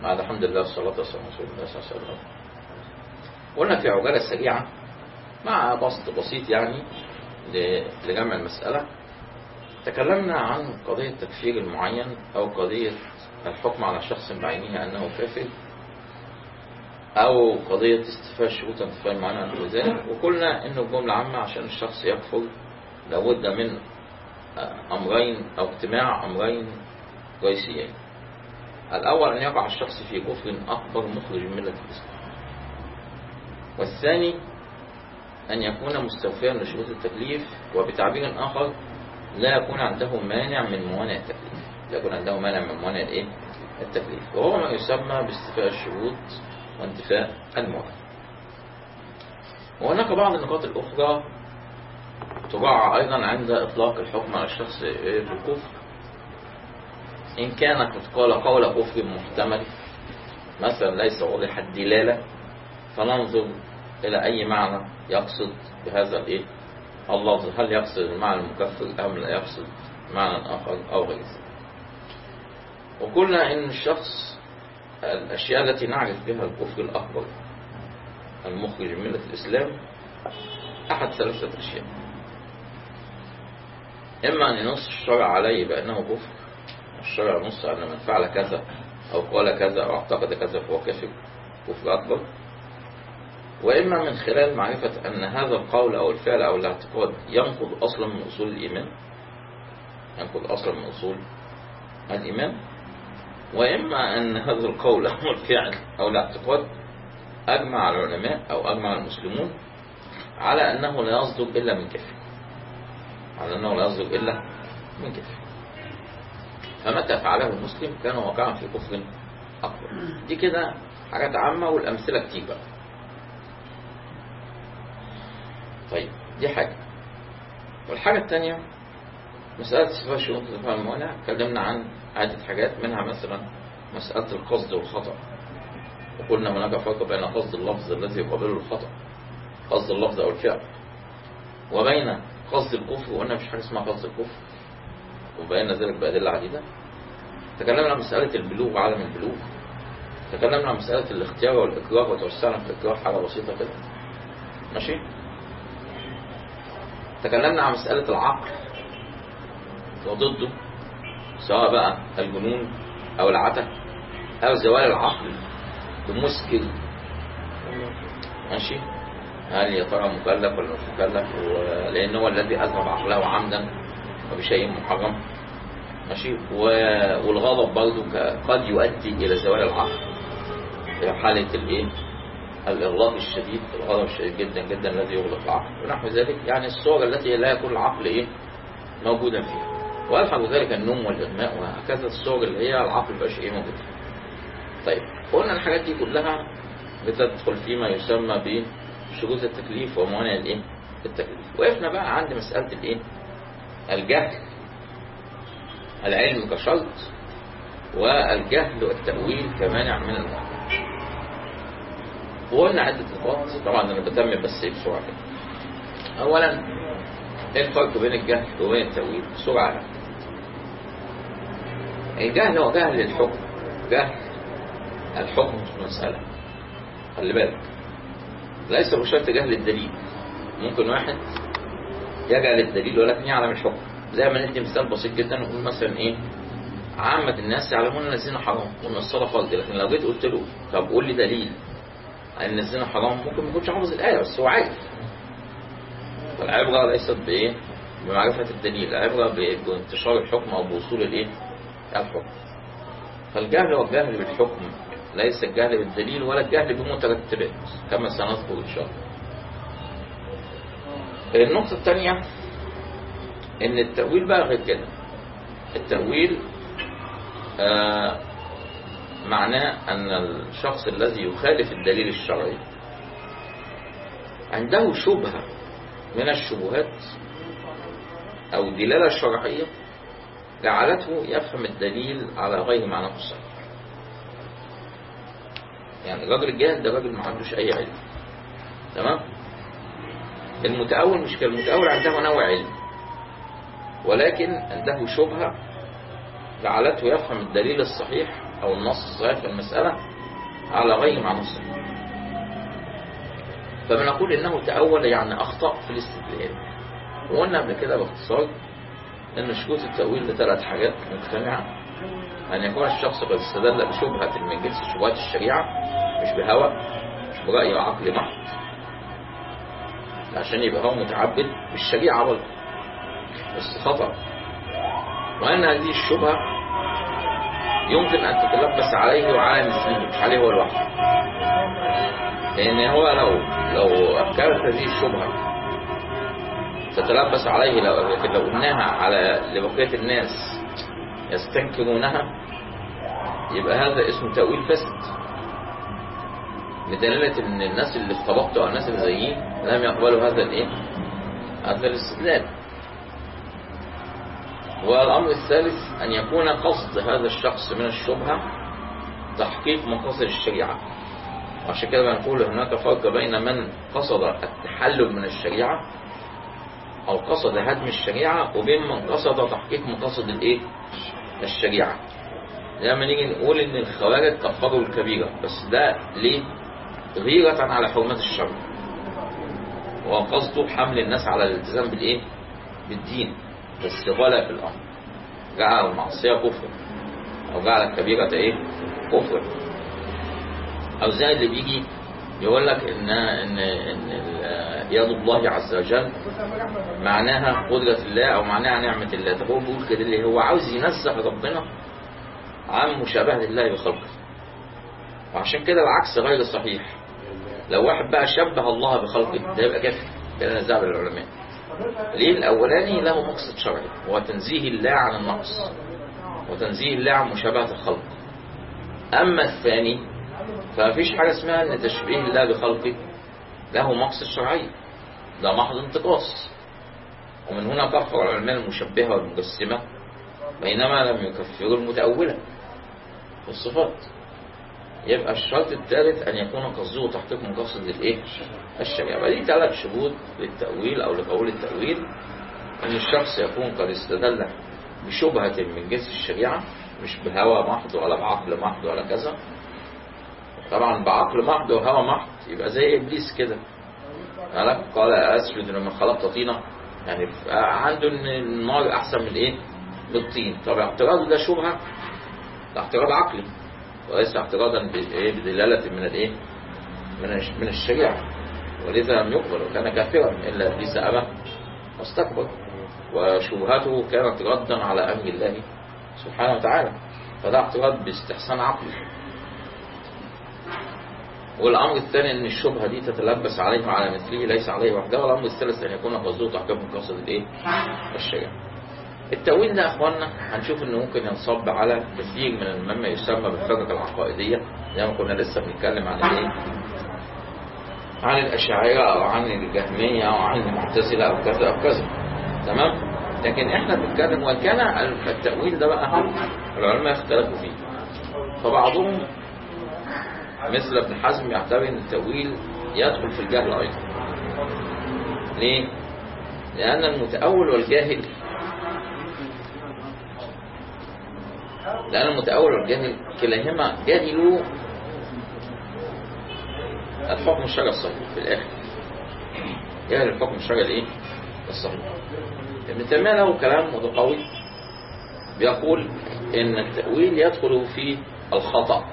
بعد الحمد لله والصلاة والسلام على رسول الله صلى الله عليه وسلم قلنا في عجالة سريعة مع بسط بسيط يعني ل- لجمع المسألة تكلمنا عن قضية تكفير المعين أو قضية الحكم على شخص بعينه أنه كافر أو قضية استيفاء شروط انتفاء المعين عن ذلك وقلنا إنه الجملة عامة عشان الشخص يكفر لابد من أمرين أو اجتماع أمرين رئيسيين الأول أن يقع الشخص في كفر أكبر مخرج من ملة الإسلام والثاني أن يكون مستوفيا لشروط التكليف وبتعبير آخر لا يكون عنده مانع من موانع التكليف لا يكون عنده مانع من موانع الإيه؟ التكليف وهو ما يسمى باستيفاء الشروط وانتفاء الموانع وهناك بعض النقاط الأخرى تراعى أيضا عند إطلاق الحكم على الشخص بالكفر إن كان قد قال قول كفر محتمل مثلا ليس واضح الدلالة فننظر إلى أي معنى يقصد بهذا الإيه اللفظ هل يقصد المعنى المكفر أم لا يقصد معنى آخر أو غير ذلك وقلنا إن الشخص الأشياء التي نعرف بها الكفر الأكبر المخرج من ملة الإسلام أحد ثلاثة أشياء إما أن ينص الشرع عليه بأنه كفر الشرع نص أن من فعل كذا أو قال كذا أو اعتقد كذا فهو كافر كفر أكبر وإما من خلال معرفة أن هذا القول أو الفعل أو الاعتقاد ينقض أصلا من أصول الإيمان ينقض أصلا من أصول الإيمان وإما أن هذا القول أو الفعل أو الاعتقاد أجمع العلماء أو أجمع المسلمون على أنه لا يصدق إلا من كفر على أنه لا يصدق إلا من كفر فمتى فعله المسلم كان واقعا في كفر أكبر دي كده حاجات عامة والأمثلة كتير بقى طيب دي حاجة والحاجة الثانية مسألة صفات شروط الدفاع الموانع اتكلمنا عن عدة حاجات منها مثلا مسألة القصد والخطأ وقلنا هناك فرق بين قصد اللفظ الذي يقابله الخطأ قصد اللفظ أو الفعل وبين قصد الكفر وقلنا مش حاجة اسمها قصد الكفر وبينا ذلك بأدلة عديدة تكلمنا عن مسألة البلوغ وعدم البلوغ تكلمنا عن مسألة الاختيار والإكراه وتوسعنا في الإكراه حاجة بسيطة كده ماشي تكلمنا عن مسألة العقل وضده سواء بقى الجنون أو العته أو زوال العقل بمسكر ماشي هل يا ترى مكلف ولا مش مكلف لأن هو الذي أذهب عقله عمدا وبشيء محرم ماشي والغضب برضه قد يؤدي إلى زوال العقل في حالة الإيه الإغلاق الشديد الغضب الشديد جدا جدا الذي يغلق العقل ونحو ذلك يعني الصور التي لا يكون العقل إيه موجودا فيها ويلحق ذلك النوم والإغماء وهكذا الصور اللي هي العقل مبقاش إيه موجود فيها طيب قلنا الحاجات دي كلها بتدخل فيما يسمى بشروط التكليف وموانع الإيه التكليف وقفنا بقى عند مسألة الإيه الجهل العلم كشرط والجهل والتأويل كمانع من المعنى وقلنا عدة نقاط طبعا أنا بتمم بس بسرعة كده أولا ايه الفرق بين الجهل وبين التأويل بسرعة الجهل هو جهل الحكم جهل الحكم في المسألة خلي بالك ليس بشرط جهل الدليل ممكن واحد يجعل الدليل ولكن يعلم الحكم زي ما ندي مثال بسيط جدا نقول مثلا ايه عامة الناس يعلمون ان الزنا حرام وان الصلاة فرض لكن لو جيت قلت له طب قول لي دليل ان الزنا حرام ممكن ما يكونش حافظ الآية بس هو عارف فالعبرة ليست بايه بمعرفة الدليل العبرة بانتشار الحكم او بوصول الايه الحكم فالجهل هو الجهل بالحكم ليس الجهل بالدليل ولا الجهل بمترتبات كما سنذكر ان شاء الله النقطة الثانية ان التأويل بقى غير كده التأويل آه معناه ان الشخص الذي يخالف الدليل الشرعي عنده شبهة من الشبهات او دلالة شرعية جعلته يفهم الدليل على غير معناه الصحيح يعني الراجل الجاهل ده راجل ما عندوش اي علم تمام المتأول مش كالمتأول عنده نوع علم ولكن عنده شبهة جعلته يفهم الدليل الصحيح أو النص الصحيح في المسألة على غير معنى الصحيح فبنقول إنه تأول يعني أخطأ في الاستدلال وقلنا قبل كده باختصار إن شروط التأويل لثلاث حاجات مجتمعة أن يكون الشخص قد استدل بشبهة من جنس شبهات الشريعة مش بهوى مش برأي وعقل محض عشان يبقى هو متعبد بالشريعة برضه بس خطأ وأن هذه الشبهة يمكن أن تتلبس عليه وعلى مثله مش عليه هو لوحده لأن هو لو لو كانت هذه الشبهة تتلبس عليه لو لكن لو قلناها على لبقية الناس يستنكرونها يبقى هذا اسمه تأويل فاسد بدلالة ان الناس اللي في طبقته او الناس اللي زيي لم يقبلوا هذا الايه هذا الاستدلال والامر الثالث ان يكون قصد هذا الشخص من الشبهة تحقيق مقاصد الشريعة وعشان كده بنقول هناك فرق بين من قصد التحلل من الشريعة او قصد هدم الشريعة وبين من قصد تحقيق مقاصد الايه الشريعة لما نيجي نقول ان الخوارج كفروا الكبيرة بس ده ليه غيرة على حرمة الشر وقصده حمل الناس على الالتزام بالايه بالدين بس غلا في الامر جعل المعصية كفر او جعل الكبيرة ايه كفر او زي اللي بيجي يقول لك ان ان ان يد الله عز وجل معناها قدرة الله او معناها نعمة الله طب هو بيقول كده اللي هو عاوز ينزه ربنا عن مشابهة الله بخلقه وعشان كده العكس غير صحيح لو واحد بقى شبه الله بخلقه ده يبقى كافر كده نزاع العلماء ليه الاولاني له مقصد شرعي هو تنزيه الله عن النقص وتنزيه الله عن مشابهة الخلق اما الثاني فمفيش حاجة اسمها ان تشبيه الله بخلقه له مقصد شرعي ده محض انتقاص ومن هنا كفر العلماء المشبهة والمجسمة بينما لم يكفروا المتأولة في الصفات يبقى الشرط الثالث أن يكون قصده تحقيق مقصد للإيه؟ الشريعة فدي ثلاث شروط للتأويل أو لقول التأويل أن الشخص يكون قد استدل بشبهة من جنس الشريعة مش بهوى محض ولا بعقل محض ولا كذا طبعا بعقل محض وهوى محض يبقى زي إبليس كده قال أسجد لما خلقت طينة يعني عنده ان النار أحسن من إيه؟ من الطين طب اعتراضه ده شبهة ده اعتراض عقلي وليس اعتراضا بدلالة من الايه من من الشريعة ولذا لم يقبل وكان كافرا إلا إبليس أبى واستكبر وشبهته كانت ردا على أمر الله سبحانه وتعالى فده اعتراض باستحسان عقلي والأمر الثاني أن الشبهة دي تتلبس عليه وعلى مثله ليس عليه وحده والأمر الثالث أن يكون قصده تحكم مقاصد الإيه؟ الشريعة التأويل ده يا أخوانا هنشوف أنه ممكن ينصب على كثير من مما يسمى بالفرق العقائدية زي ما كنا لسه بنتكلم عن الإيه؟ عن الأشاعرة أو عن الجهمية أو عن المعتزلة أو كذا أو كذا تمام؟ لكن احنا بنتكلم وكان التأويل ده بقى العلماء اختلفوا فيه فبعضهم مثل ابن حزم يعتبر ان التأويل يدخل في الجهل أيضا ليه؟ لأن المتأول والجاهل لأن المتأول والجاهل كلاهما جاهلوا الحكم الشرعي الصحيح في الآخر جاهل الحكم الشرعي الإيه؟ الصحيح ابن تيمية له كلام متقوي بيقول إن التأويل يدخل في الخطأ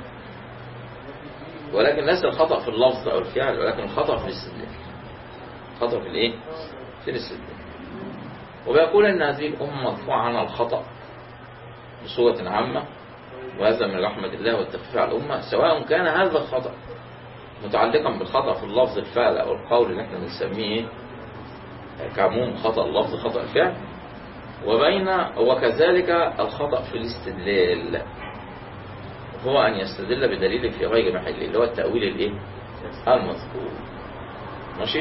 ولكن ليس الخطأ في اللفظ أو الفعل ولكن الخطأ في الاستدلال خطأ في الإيه؟ في الاستدلال وبيقول إن هذه الأمة مرفوعة عنها الخطأ بصورة عامة وهذا من رحمة الله والتخفيف على الأمة سواء كان هذا الخطأ متعلقا بالخطأ في اللفظ الفعل أو القول اللي احنا بنسميه كعموم خطأ اللفظ خطأ الفعل وبين وكذلك الخطأ في الاستدلال هو أن يستدل بدليل في غير محله اللي هو التأويل الإيه؟ المذكور ماشي؟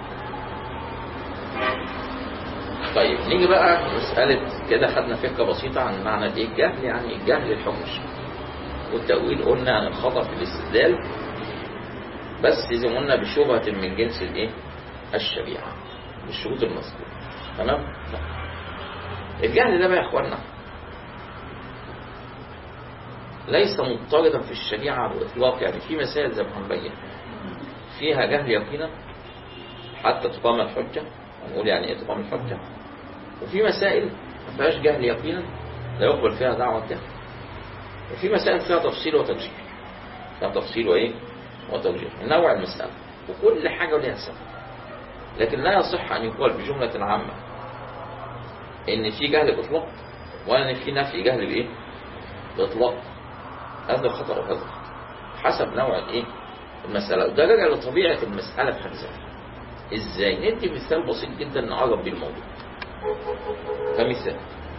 طيب نيجي بقى مسألة كده خدنا فكرة بسيطة عن معنى الايه الجهل يعني الجهل الحكم الشرعي والتأويل قلنا عن الخطأ في الاستدلال بس زي ما قلنا بشبهة من جنس الايه الشريعة بالشروط المذكورة تمام الجهل ده بقى يا اخوانا ليس مضطردا في الشريعة على الإطلاق يعني في مسائل زي ما هنبين فيها جهل يقينا حتى تقام الحجة هنقول يعني إيه تقام الحجة وفي مسائل ما فيهاش جهل يقينا لا يقبل فيها دعوة الجهل وفي مسائل فيها تفصيل وترجيح فيها تفصيل وإيه وترجيح نوع المسألة وكل حاجة وليها سبب لكن لا يصح أن يقال بجملة عامة إن في جهل بإطلاق ولا إن في نفي جهل بإيه بإطلاق هذا خطأ وهذا خطأ حسب نوع الإيه المسألة وده راجع لطبيعة المسألة في حد ذاتها إزاي ندي مثال بسيط جدا نقرب بيه الموضوع كمثال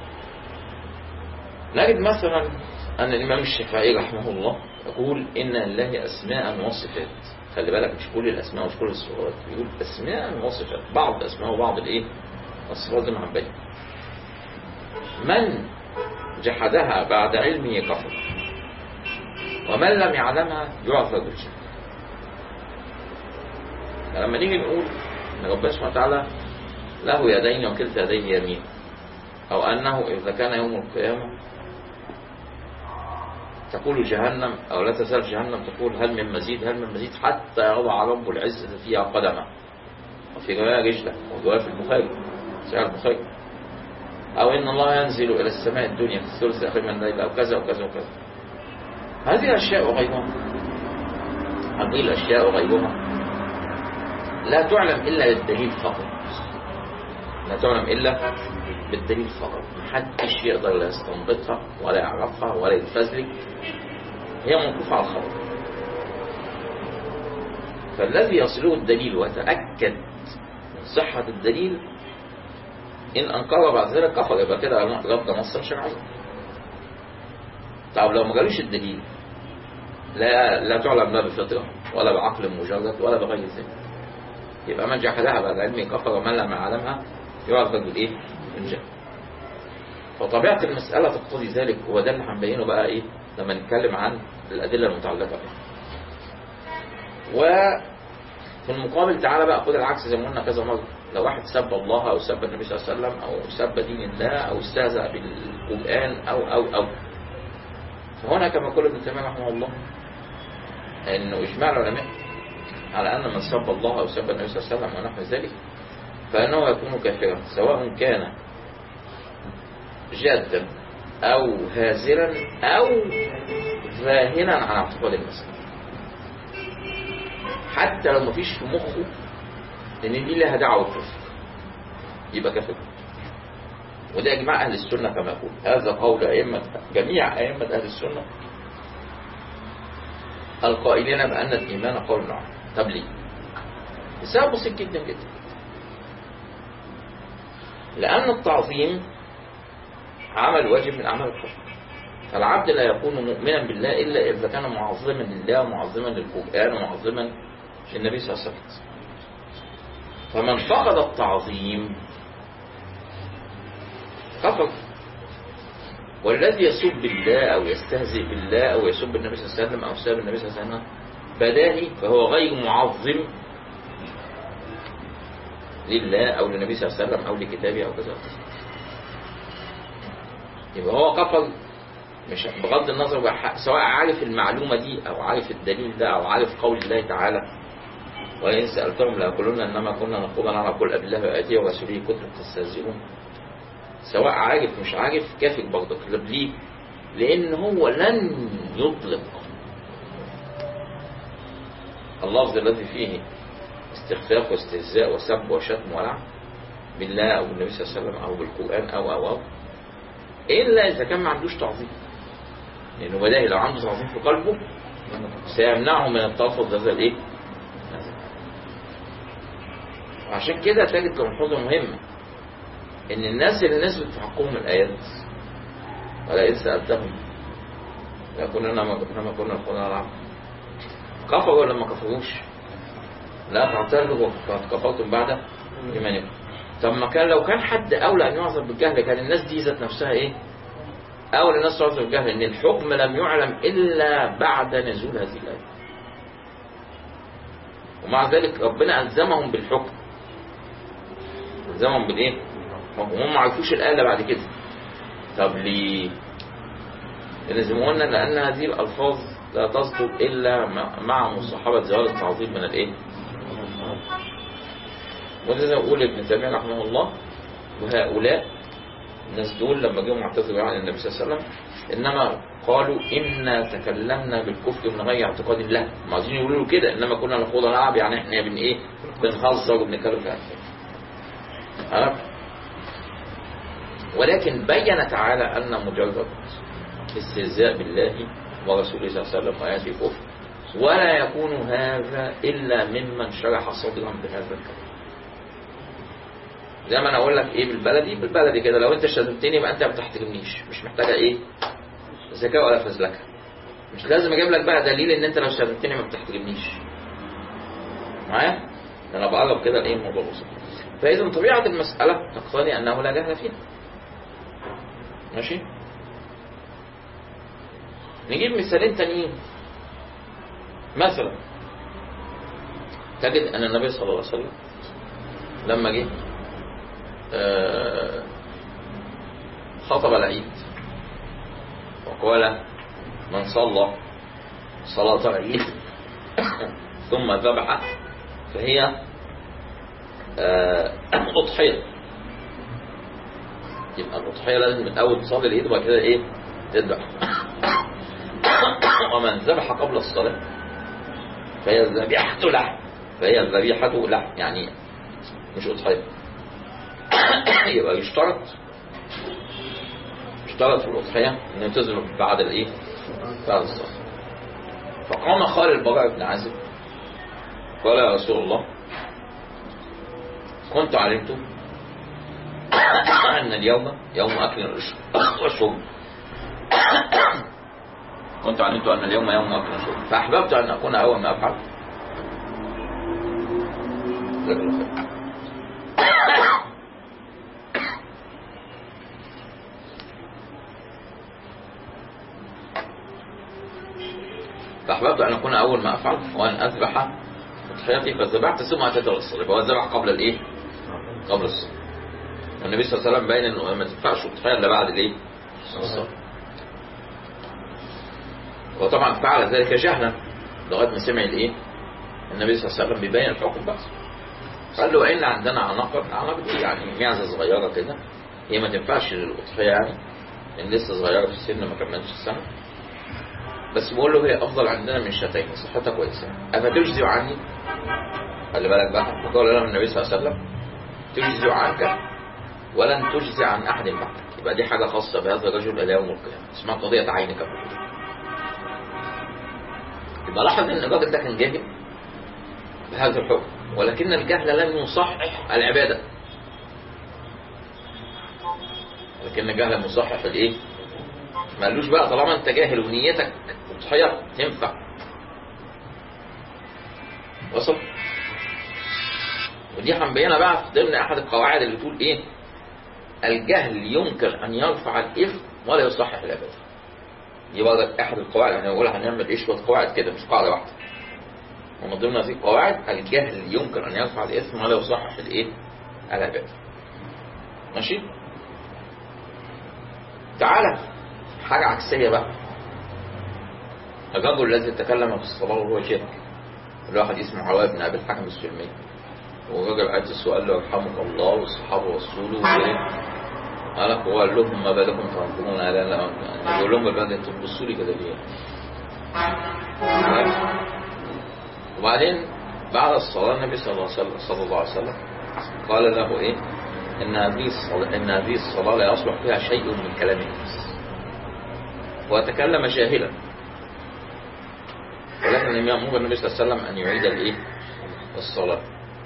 نجد مثلا أن الإمام الشافعي رحمه الله يقول إن لله أسماء وصفات خلي بالك مش كل الأسماء مش كل الصفات يقول أسماء وصفات بعض الأسماء وبعض الإيه الصفات زي ما هنبين من جحدها بعد علمه كفر ومن لم يعلمها يعذر بالجهل فلما نيجي نقول ان ربنا سبحانه وتعالى له يدين وكلتا يديه يمين او انه اذا كان يوم القيامه تقول جهنم او لا تزال جهنم تقول هل من مزيد هل من مزيد حتى يضع رب العزه فيها قدمه وفي روايه رجله وروايه في البخاري سعر البخاري او ان الله ينزل الى السماء الدنيا في الثلث الاخير من الليل او كذا وكذا وكذا هذه الاشياء وغيرها هذه الاشياء وغيرها لا تعلم إلا بالدليل فقط لا تعلم إلا بالدليل فقط محدش يقدر لا يستنبطها ولا يعرفها ولا يتفزلك هي موقوفة على الخبر فالذي يصله الدليل وتأكد من صحة الدليل إن أنكر بعد ذلك كفر يبقى كده رد نصا شرعيا طب لو ما جالوش الدليل لا لا تعلم لا بفطرة ولا بعقل مجرد ولا بغير ذلك يبقى من جحدها بعد علم كفر ومن لم يعلمها يعذب بالايه؟ بالجهل. فطبيعة المسألة تقتضي ذلك هو ده اللي هنبينه بقى ايه؟ لما نتكلم عن الأدلة المتعلقة بها. وفي المقابل تعالى بقى خد العكس زي ما قلنا كذا مرة، لو واحد سب الله أو سب النبي صلى الله عليه وسلم أو سب دين الله أو استهزأ بالقرآن أو أو أو فهنا كما قال ابن تيمية رحمه الله إنه إجماع العلماء على أن من سب الله أو سب النبي صلى الله عليه وسلم ونحو ذلك فإنه يكون كافرا سواء كان جادا أو هازلا أو ذاهنا عن اعتقاد المسألة حتى لو مفيش في مخه إن دي لها دعوة كفر يبقى كافر وده إجماع أهل السنة كما يقول هذا قول أئمة جميع أئمة أهل السنة القائلين بأن الإيمان قول نعم طب ليه؟ السبب بسيط جدا جدا لأن التعظيم عمل واجب من أعمال الكفر فالعبد لا يكون مؤمنا بالله إلا إذا كان معظما لله ومعظما للقرآن ومعظما للنبي صلى الله عليه وسلم فمن فقد التعظيم كفر والذي يسب بالله أو يستهزئ بالله أو يسب النبي صلى الله عليه وسلم أو يسب النبي صلى الله عليه وسلم بداهي فهو غير معظم لله أو للنبي صلى الله عليه وسلم أو لكتابه أو كذا يبقى هو كفر مش بغض النظر بقى سواء عارف المعلومة دي أو عارف الدليل ده أو عارف قول الله تعالى وإن سألتهم لأقولن إنما كنا نقول أنا نقول أبي الله وآتيه ورسوله كنتم تستهزئون سواء عارف مش عارف كافر برضك ليه؟ لأن هو لن يطلق اللفظ الذي فيه استخفاف واستهزاء وسب وشتم ولعن بالله أو بالنبي صلى الله عليه وسلم أو بالقرآن أو أو أو إلا إذا كان ما عندوش تعظيم لأنه بداهي لو عنده تعظيم في قلبه سيمنعه من التلفظ هذا الإيه؟ وعشان كده تجد ملحوظة مهمة إن الناس اللي نزلت في حقهم الآيات ولئن سألتهم لكن أنا ما كنا نقول نلعب كفروا ولا ما كفروش؟ لا فاعترفوا وقد كفرتم بعد إيمانكم طب ما كان لو كان حد أولى أن يعذر بالجهل كان الناس دي ذات نفسها إيه؟ أولى الناس تعذر بالجهل إن الحكم لم يعلم إلا بعد نزول هذه الآية ومع ذلك ربنا ألزمهم بالحكم ألزمهم بالإيه؟ هم ما عرفوش الآية إلا بعد كده طب ليه؟ اللي زي ما قلنا لأن هذه الألفاظ لا تصدر إلا مع- مع مصاحبة زوال التعظيم من الإيه؟ وده زي ما بيقول ابن تيمية رحمه الله وهؤلاء الناس دول لما جم اعتذروا عن النبي صلى الله عليه وسلم إنما قالوا إنا تكلمنا بالكفر من غير اعتقاد له ما عايزين يقولوا له كده إنما كنا نخوض ونلعب يعني إحنا بن إيه بنهزر وبنتكلم في هذا ها؟ ولكن بين تعالى أن مجرد استهزاء بالله ورسوله صلى الله عليه وسلم وآياته كفر ولا يكون هذا إلا ممن شرح صدرا بهذا الكلام زي ما انا اقول لك ايه بالبلدي بالبلدي كده لو انت شتمتني يبقى انت ما بتحترمنيش مش محتاجه ايه ذكاء ولا فزلكه مش لازم اجيب لك بقى دليل ان انت لو شتمتني ما بتحترمنيش معايا انا بقرب كده لايه الموضوع بسيط فاذا طبيعه المساله تقتضي انه لا جهل فيها ماشي نجيب مثالين تانيين مثلا تجد ان النبي صلى الله عليه وسلم لما جه آه، خطب العيد وقال من صلى صلاة العيد ثم ذبح فهي آه، أضحية يبقى الأضحية لازم من أول تصلي العيد وبعد كده إيه تذبح ومن ذبح قبل الصلاة فهي الذبيحة لحم فهي الذبيحة لحم يعني مش أضحية يبقى يشترط يشترط في الأضحية إنه تذبح بعد الإيه؟ بعد الصلاة فقام خالد البراء بن عازب قال يا رسول الله كنت علمت أن اليوم يوم أكل وشرب كنت علمت أن اليوم يوم أكل وشرب فأحببت أن أكون أول ما أفعل جزاك الله خير. فأحببت أن أكون أول ما أفعل وأن أذبح أضحيتي فذبحت ثم أتيت الصلاة فهو ذبح قبل الإيه؟ قبل الصلاة والنبي صلى الله عليه وسلم باين إنه ما تنفعش أضحية إلا بعد الإيه؟ الصلاة وطبعا فعل ذلك جهلا لغاية ما سمع الإيه؟ النبي صلى الله عليه وسلم بيبين الحكم بس قال له وإن عندنا عناقر عناقر دي يعني معزة صغيرة كده هي ما تنفعش للأضحية يعني لأن لسه صغيرة في السن ما كملتش السنة بس بقول له هي أفضل عندنا من الشتين صحتها كويسة أفتجزي عني خلي بالك بقى فقال له النبي صلى الله عليه وسلم تجزي عنك ولن تجزي عن أحد بعدك يبقى دي حاجة خاصة بهذا الرجل إلى يوم القيامة اسمها قضية عينك يبقى لاحظ ان الراجل ده كان جاهل بهذا الحكم ولكن الجهل لم يصحح العبادة لكن الجهل مصحح الايه ما قالوش بقى طالما انت جاهل ونيتك تضحية تنفع وصل ودي هنبينها بقى في ضمن احد القواعد اللي بتقول ايه الجهل يمكن ان يرفع الاثم ولا يصحح العباده يبقى ده احد القواعد يعني نقول هنعمل ايه شويه قواعد كده مش قاعده واحده ومن ضمن هذه القواعد الجهل يمكن ان يرفع الاثم ولا يصحح الايه العباده ماشي تعالى حاجه عكسيه بقى الرجل الذي تكلم في الصلاه وهو شرك الواحد اسمه عواب بن ابي الحكم السلمي والراجل عايز السؤال له يرحمك الله والصحابه والرسول وايه قال لك هو قال لهم ما بالكم تنظرون لا لا يقول لهم البلد انتوا بتبصوا لي كده ليه وبعدين بعد الصلاة النبي صلى الله عليه وسلم صلى الله عليه وسلم قال له ايه ان هذه الصلاة ان هذه الصلاة لا يصلح فيها شيء من كلام الناس وتكلم جاهلا ولكن لم يأمر النبي صلى الله عليه وسلم ان يعيد الايه الصلاة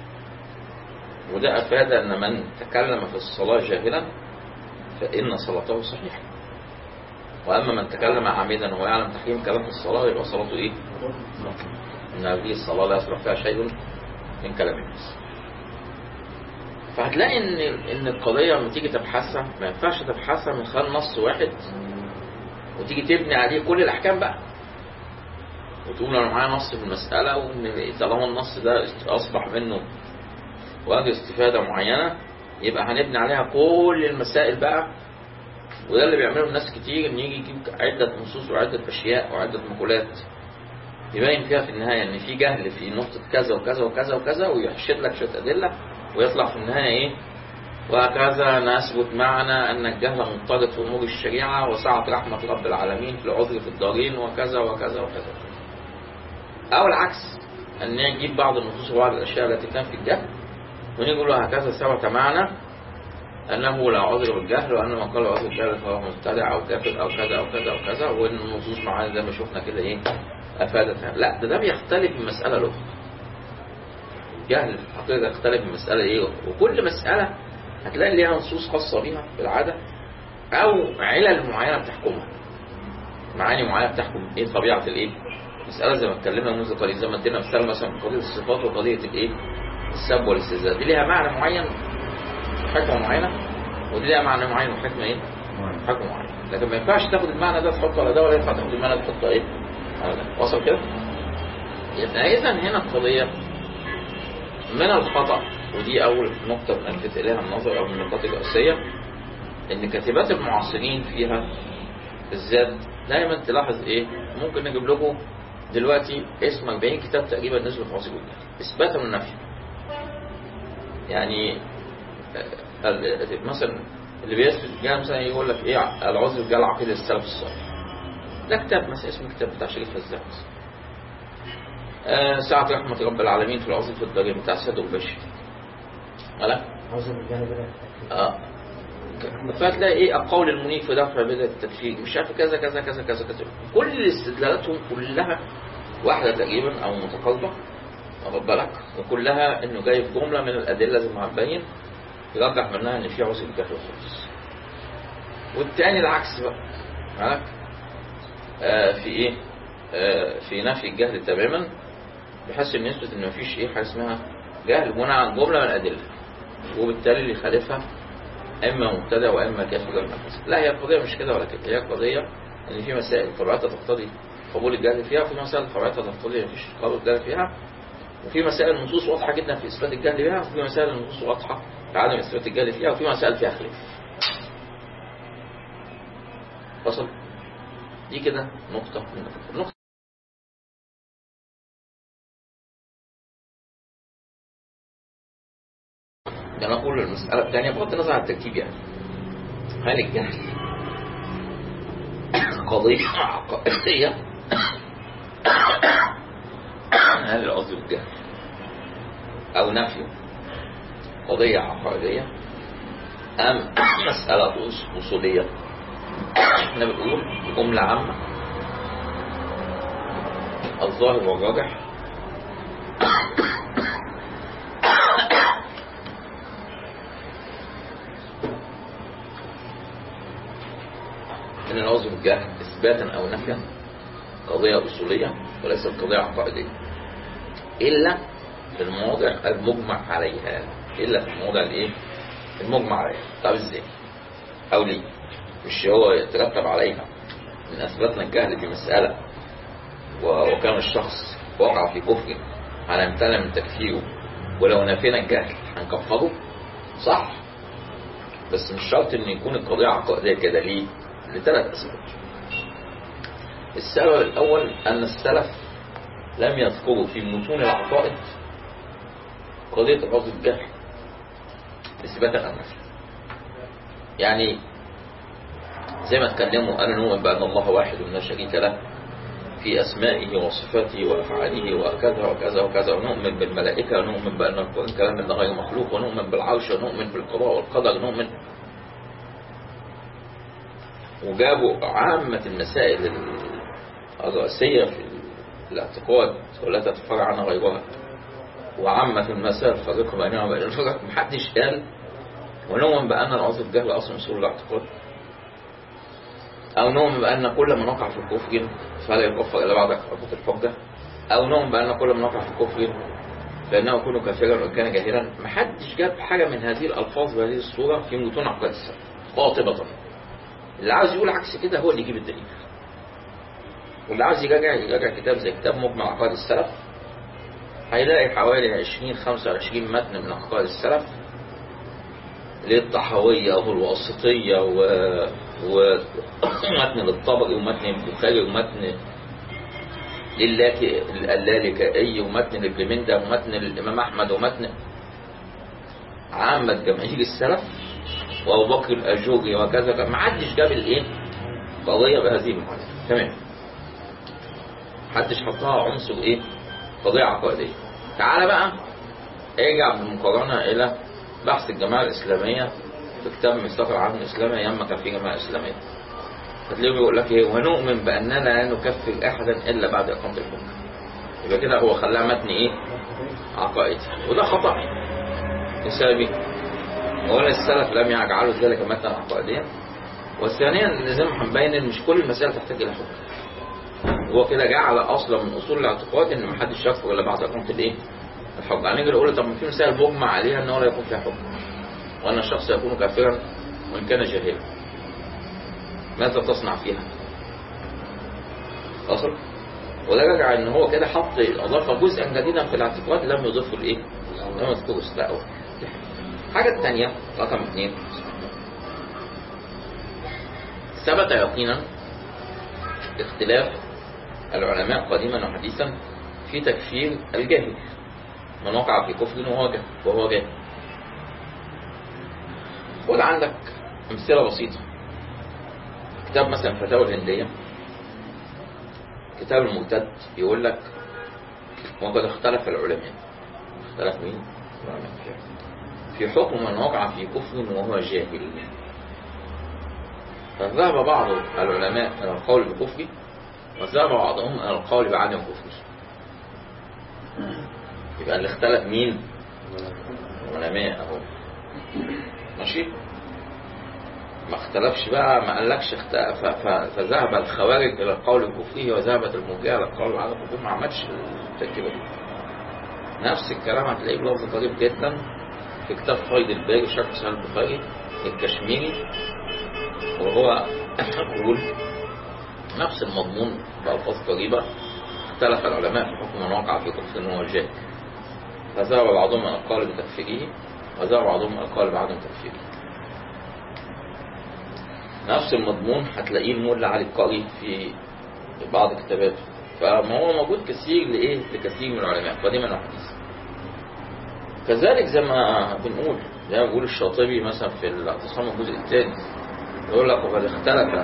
وده افاد ان من تكلم في الصلاة جاهلا فإن صلاته صحيحة وأما من تكلم عامدا وهو يعلم تحريم كلام في الصلاة يبقى صلاته إيه؟ إن هذه الصلاة لا يصلح فيها شيء من كلام الناس فهتلاقي إن إن القضية لما تيجي تبحثها ما ينفعش تبحثها من خلال نص واحد وتيجي تبني عليه كل الأحكام بقى وتقول أنا معايا نص في المسألة وإن طالما النص ده أصبح منه وجه استفادة معينة يبقى هنبني عليها كل المسائل بقى وده اللي بيعمله الناس كتير ان يجي يجيب عدة نصوص وعدة اشياء وعدة مقولات يبين فيها في النهاية ان في جهل في نقطة كذا وكذا وكذا وكذا ويحشد لك شوية ادلة ويطلع في النهاية ايه وهكذا نثبت معنا أن الجهل مضطرد في أمور الشريعة وسعة رحمة رب العالمين في العذر في الدارين وكذا وكذا وكذا أو العكس أن نجيب بعض النصوص وبعض الأشياء التي تنفي الجهل ونقول هكذا ثبت معنا أنه لا عذر بالجهل وأن من قال عذر بالجهل فهو مبتدع أو كافر أو كذا أو كذا أو كذا وإن النصوص معانا زي ما شفنا كده إيه أفادت لا ده ده بيختلف من مسألة لأخرى جهل في الحقيقة يختلف من مسألة إيه وكل مسألة هتلاقي ليها نصوص خاصة بيها بالعادة أو علل معينة بتحكمها معاني معينة بتحكم إيه طبيعة الإيه مسألة زي ما اتكلمنا منذ قليل زي ما ادينا مثال مثلا قضية الصفات وقضية الإيه السب والاستهزاء دي ليها معنى معين حكمة معينة ودي ليها معنى معين وحكمة إيه حكمة معينة لكن ما ينفعش تاخد المعنى ده تحطه على ده ولا ينفع تاخد المعنى ده تحطه إيه على ده وصل كده يبقى إذا هنا القضية من الخطأ ودي أول نقطة بنلفت إليها النظر أو من النقاط الرئيسية إن كاتبات المعاصرين فيها بالذات دايما تلاحظ إيه ممكن نجيب لكم دلوقتي اسم 40 كتاب تقريبا نزلوا في عصر الجهل إثباتا والنفي يعني مثلا اللي بيثبت الجهل مثلا يقول لك إيه العذر بجهل عقيدة السلف الصالح ده كتاب مثلا اسم الكتاب بتاع شريف فزاز آه ساعة رحمة رب العالمين في العظيم في الدرجة بتاع سيد البشر ولا اه فهتلاقي ايه القول المنيف في دفع بدء التكفير مش عارف كذا كذا كذا كذا كذا كل استدلالاتهم كلها واحدة تقريبا او متقاربة واخد بالك وكلها انه جاي في جملة من الادلة زي ما هنبين يرجح منها ان في عذر الجهل خالص والتاني العكس بقى معاك آه في ايه آه في نفي الجهل تماما بحيث ان يثبت ان مفيش ايه حاجه اسمها جهل بناء عن جمله من الادله وبالتالي اللي يخالفها اما مبتدع واما كافر واما فاسق لا هي القضيه مش كده ولا كده هي القضيه ان في مسائل طبيعتها تقتضي قبول الجهل فيها وفي مسائل طبيعتها تقتضي مفيش قبول الجهل فيها وفي مسائل نصوص واضحه جدا في اثبات الجهل فيها وفي مسائل نصوص واضحه في عدم اثبات الجهل فيها وفي مسائل فيها خلاف وصل دي كده نقطه من النقطه ده انا اقول المسألة الثانية بغض النظر عن الترتيب يعني هل الجهل قضية عقائدية هل العذر بالجهل أو نفيه قضية عقائدية أم مسألة أصولية احنا بنقول جملة عامة الظاهر والراجح من العذر بالجهل إثباتا أو نفيا قضية أصولية وليست قضية عقائدية إلا في المواضع المجمع عليها إلا في المواضع الإيه؟ المجمع عليها طب إزاي؟ أو ليه؟ مش هو يترتب عليها من أثبتنا الجهل في مسألة وكان الشخص وقع في كفر هنمتنع من تكفيره ولو نفينا الجهل هنكفره صح بس مش شرط ان يكون القضية عقائدية كده ليه لثلاث أسباب السبب الأول أن السلف لم يذكروا في متون العقائد قضية الرفض الجهل إثباتا أو نفيا يعني زي ما اتكلموا أنا نؤمن بأن الله واحد ولا شريك له في أسمائه وصفاته وأفعاله وكذا وكذا وكذا ونؤمن بالملائكة ونؤمن بأن القرآن كلام الله غير مخلوق ونؤمن بالعرش ونؤمن بالقضاء والقدر ونؤمن وجابوا عامة المسائل الرئيسية في الاعتقاد والتي تتفرع عنها غيرها وعامة المسائل الفارقة بينها وبين الفرق محدش قال ونؤمن بأن العذر الجهل أصل أصول الاعتقاد أو نؤمن بأن كل من وقع في الكفر فلا يكفر إلا بعد إقامة الحجة أو نؤمن بأن كل من وقع في الكفر فإنه يكون كافرا وإن كان جاهلا محدش جاب حاجة من هذه الألفاظ بهذه الصورة في متون عقائد السلف قاطبة اللي عاوز يقول عكس كده هو اللي يجيب الدليل واللي عاوز يراجع يراجع كتاب زي كتاب مجمع عقائد السلف هيلاقي حوالي 20 25 متن من عقائد السلف للطحاوية والواسطية و... ومتن للطبري ومتن البخاري ومتن للاكي اللالكائي ومتن لابن ومتن للإمام أحمد ومتن عامة جماهير السلف وأبو بكر الأجوري وكذا ما حدش جاب الإيه؟ قضية بهذه المعاناة تمام محدش حطها عنصر إيه؟ قضية عقائدية تعال بقى ارجع بالمقارنة إلى بحث الجماعة الإسلامية في كتاب ميثاق العالم الإسلامي أيام ما كان في جماعة إسلامية هتلاقيه بيقول لك إيه ونؤمن بأننا لا نكفر أحدا إلا بعد إقامة الحكم يبقى كده هو خلاها متن إيه؟ عقائدي وده خطأ حسابي أولا السلف لم يجعلوا ذلك متنا عقائديا وثانيا ان زي ما هنبين ان مش كل المسائل تحتاج الى حكم هو كده جعل اصلا من اصول الاعتقاد ان محدش يكفر الا بعد اقامه الايه؟ الحكم هنيجي نقول طب ما في مسائل مجمع عليها ان هو لا يكون فيها حكم وان الشخص يكون كافرا وان كان جاهلا ماذا تصنع فيها؟ اصل وده رجع ان هو كده حط اضاف جزءا جديدا في الاعتقاد لم يضيفه الايه؟ لم يذكره استقوى الحاجة الثانية رقم اثنين ثبت يقينا اختلاف العلماء قديما وحديثا في تكفير الجاهل من وقع في كفر وهو جاهل وهو جاهل خد عندك أمثلة بسيطة كتاب مثلا فتاوى الهندية كتاب المرتد يقول لك وقد اختلف العلماء اختلف مين؟ العلماء في حكم من وقع في كفر وهو جاهل فذهب بعض العلماء إلى القول بكفره وذهب بعضهم إلى القول بعدم كفره يبقى اللي اختلف مين؟ العلماء أهو ماشي؟ ما اختلفش بقى ما قالكش اخت... ف... ف... فذهب الخوارج إلى القول بكفره وذهبت المرجئة إلى القول بعدم كفره ما عملش التركيبة دي نفس الكلام هتلاقيه بلفظ قريب جدا في كتاب فايد الباري شرح سهل البخاري الكشميري وهو يقول نفس المضمون بألفاظ قريبة اختلف العلماء في حكم من وقع في كفر وهو جاهل فذهب بعضهم من القول بتكفيره وذهب بعضهم من القول بعدم تكفيره نفس المضمون هتلاقيه المولى علي القاري في بعض كتاباته فما هو موجود كثير لإيه لكثير من العلماء قديما وحديثا كذلك زي ما بنقول زي ما بيقول الشاطبي مثلا في الاعتصام الجزء الثاني يقول لك وقد اختلف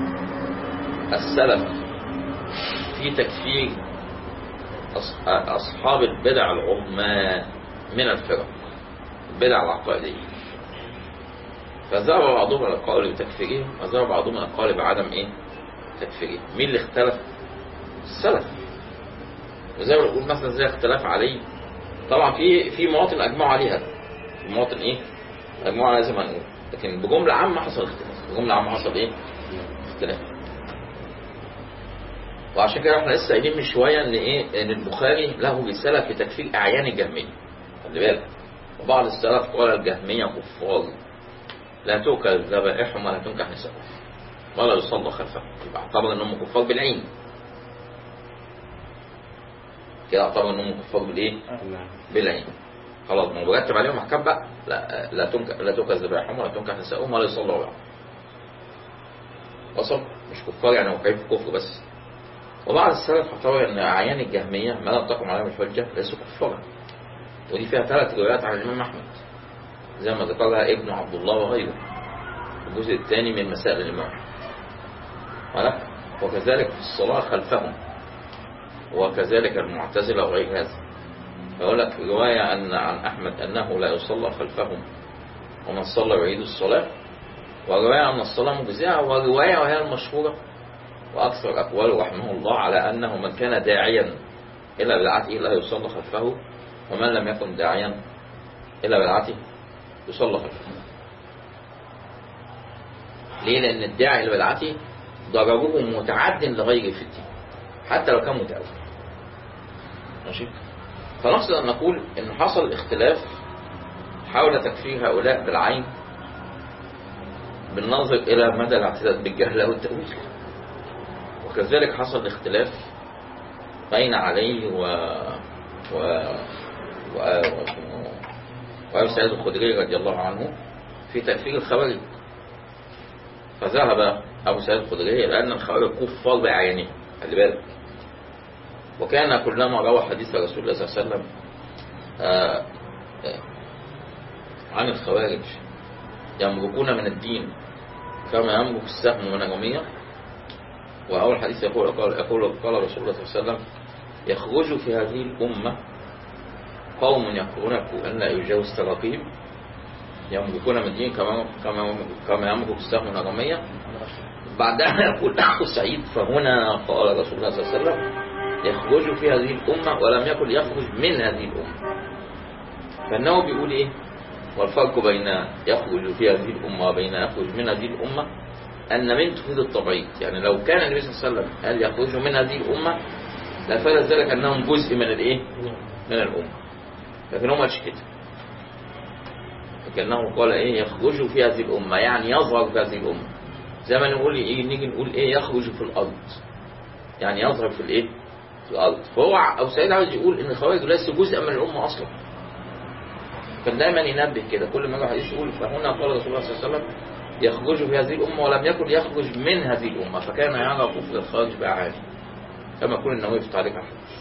السلف في تكفير أصحاب البدع العظمى من الفرق البدع العقائدية فذهب بعضهم إلى القول بتكفيرهم وذهب بعضهم إلى القول بعدم إيه؟ تكفيرهم مين اللي اختلف؟ السلف وزي ما بنقول مثلا زي اختلاف علي طبعا في في مواطن اجمعوا عليها في مواطن ايه اجمعوا عليها زي ما نقول لكن بجمله عامه حصل اختلاف بجمله عامه حصل ايه اختلاف وعشان كده احنا لسه قايلين من شويه ان ايه ان البخاري له رساله في تكفير اعيان الجهميه خلي بالك وبعض السلف قال الجهميه كفار لا تؤكل ذبائحهم ولا تنكح نسائهم ولا يصلى خلفهم يبقى اعتبر انهم كفار بالعين كده اعتبر انهم كفار بالايه؟ بالعين خلاص ما برتب عليهم احكام بقى لا لا تنكح لا تنكح ذبائحهم ولا تنكح نسائهم ولا يصلوا ولا وصل مش كفار يعني واقعين في كفر بس وبعض السلف اعتبر ان اعيان الجهميه ما لم تقم عليهم الحجه ليسوا كفارا ودي فيها ثلاث روايات عن الامام احمد زي ما ذكرها ابن عبد الله وغيره الجزء الثاني من مسائل الامام ولك وكذلك في الصلاه خلفهم وكذلك المعتزلة وغير هذا فأقول لك رواية أن عن أحمد أنه لا يصلى خلفهم ومن صلى يعيد الصلاة ورواية أن الصلاة مجزئة ورواية وهي المشهورة وأكثر أقواله رحمه الله على أنه من كان داعيا إلى بدعته لا يصلى خلفه ومن لم يكن داعيا إلى بدعته يصلى خلفه ليه؟ لأن الداعي إلى بدعته ضرره متعد لغيره في الدين حتى لو كان متأول ماشي فنقصد أن نقول إن حصل اختلاف حول تكفير هؤلاء بالعين بالنظر إلى مدى الاعتداد بالجهل والتأويل وكذلك حصل اختلاف بين علي و و و وأبي سعيد الخدري رضي الله عنه في تكفير الخوارج فذهب أبو سعيد الخدري إلى أن الخوارج كفار بعينهم خلي بالك وكان كلما روى حديث رسول الله صلى الله عليه وسلم آه، آه، عن الخوارج يمرقون من الدين كما يمرق السهم من الرمية وأول حديث يقول قال, يقول قال رسول الله صلى الله عليه وسلم يخرج في هذه الأمة قوم يقولون أن لا يجاوز التراقيب يملكون من الدين كما كما كما يملك السهم من الرمية بعدها يقول أخو سعيد فهنا قال رسول الله صلى الله عليه وسلم يخرج في هذه الأمة ولم يكن يخرج من هذه الأمة فإنه بيقول إيه والفرق بين يخرج في هذه الأمة وبين يخرج من هذه الأمة أن من تفيد الطبيعي يعني لو كان النبي صلى الله عليه وسلم قال يخرجوا من هذه الأمة لفاد ذلك أنهم جزء من الإيه من الأمة لكن هم مش كده لكنه قال إيه يخرج في هذه الأمة يعني يظهر في هذه الأمة زي ما نقول إيه نيجي نقول إيه يخرج في الأرض يعني يظهر في الإيه في الأرض فهو أبو سعيد عاوز يقول إن الخوارج ليس جزء من الأمة أصلا كان دايما ينبه كده كل ما يجي حديث يقول فهنا قال رسول الله صلى الله عليه وسلم يخرج في هذه الأمة ولم يكن يخرج من هذه الأمة فكان يرى كفر الخارج بأعاني كما يكون النووي في تعليق على الحديث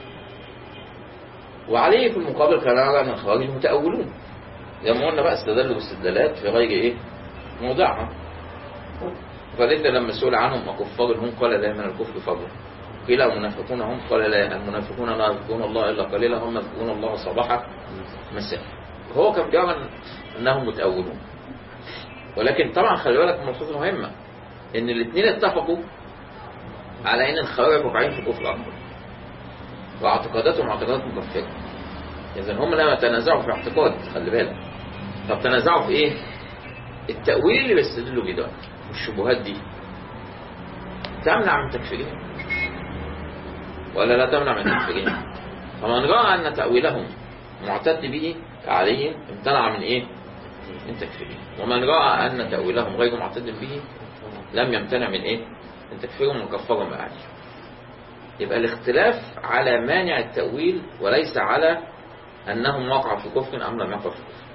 وعليه في المقابل كان يرى أن الخوارج متأولون زي ما قلنا بقى استدلوا باستدلالات في غير إيه موضعها فلذا لما سئل عنهم أكفار هم قال لا من الكفر فضل قيل المنافقون هم قال لا المنافقون لا يذكرون الله إلا قليلا هم يذكرون الله صباحا مساء هو كان بيعمل أنهم متأولون ولكن طبعا خلي بالك ملحوظة مهمة ان الاثنين اتفقوا على ان الخوارج واقعين في الكفر اكبر واعتقاداتهم اعتقادات مكفرة اذا هم لما تنازعوا في اعتقاد خلي بالك طب تنازعوا في ايه التأويل اللي بيستدلوا بيه ده والشبهات دي تمنع من تكفيرهم ولا لا تمنع من تكفيرهم فمن رأى أن تأويلهم معتد به كعلي امتنع من ايه من تكفيرهم ومن رأى أن تأويلهم غير معتد به لم يمتنع من إيه؟ من تكفيرهم وكفرهم أعلي يبقى الاختلاف على مانع التأويل وليس على أنهم وقعوا في كفر أم لم يقعوا في كفر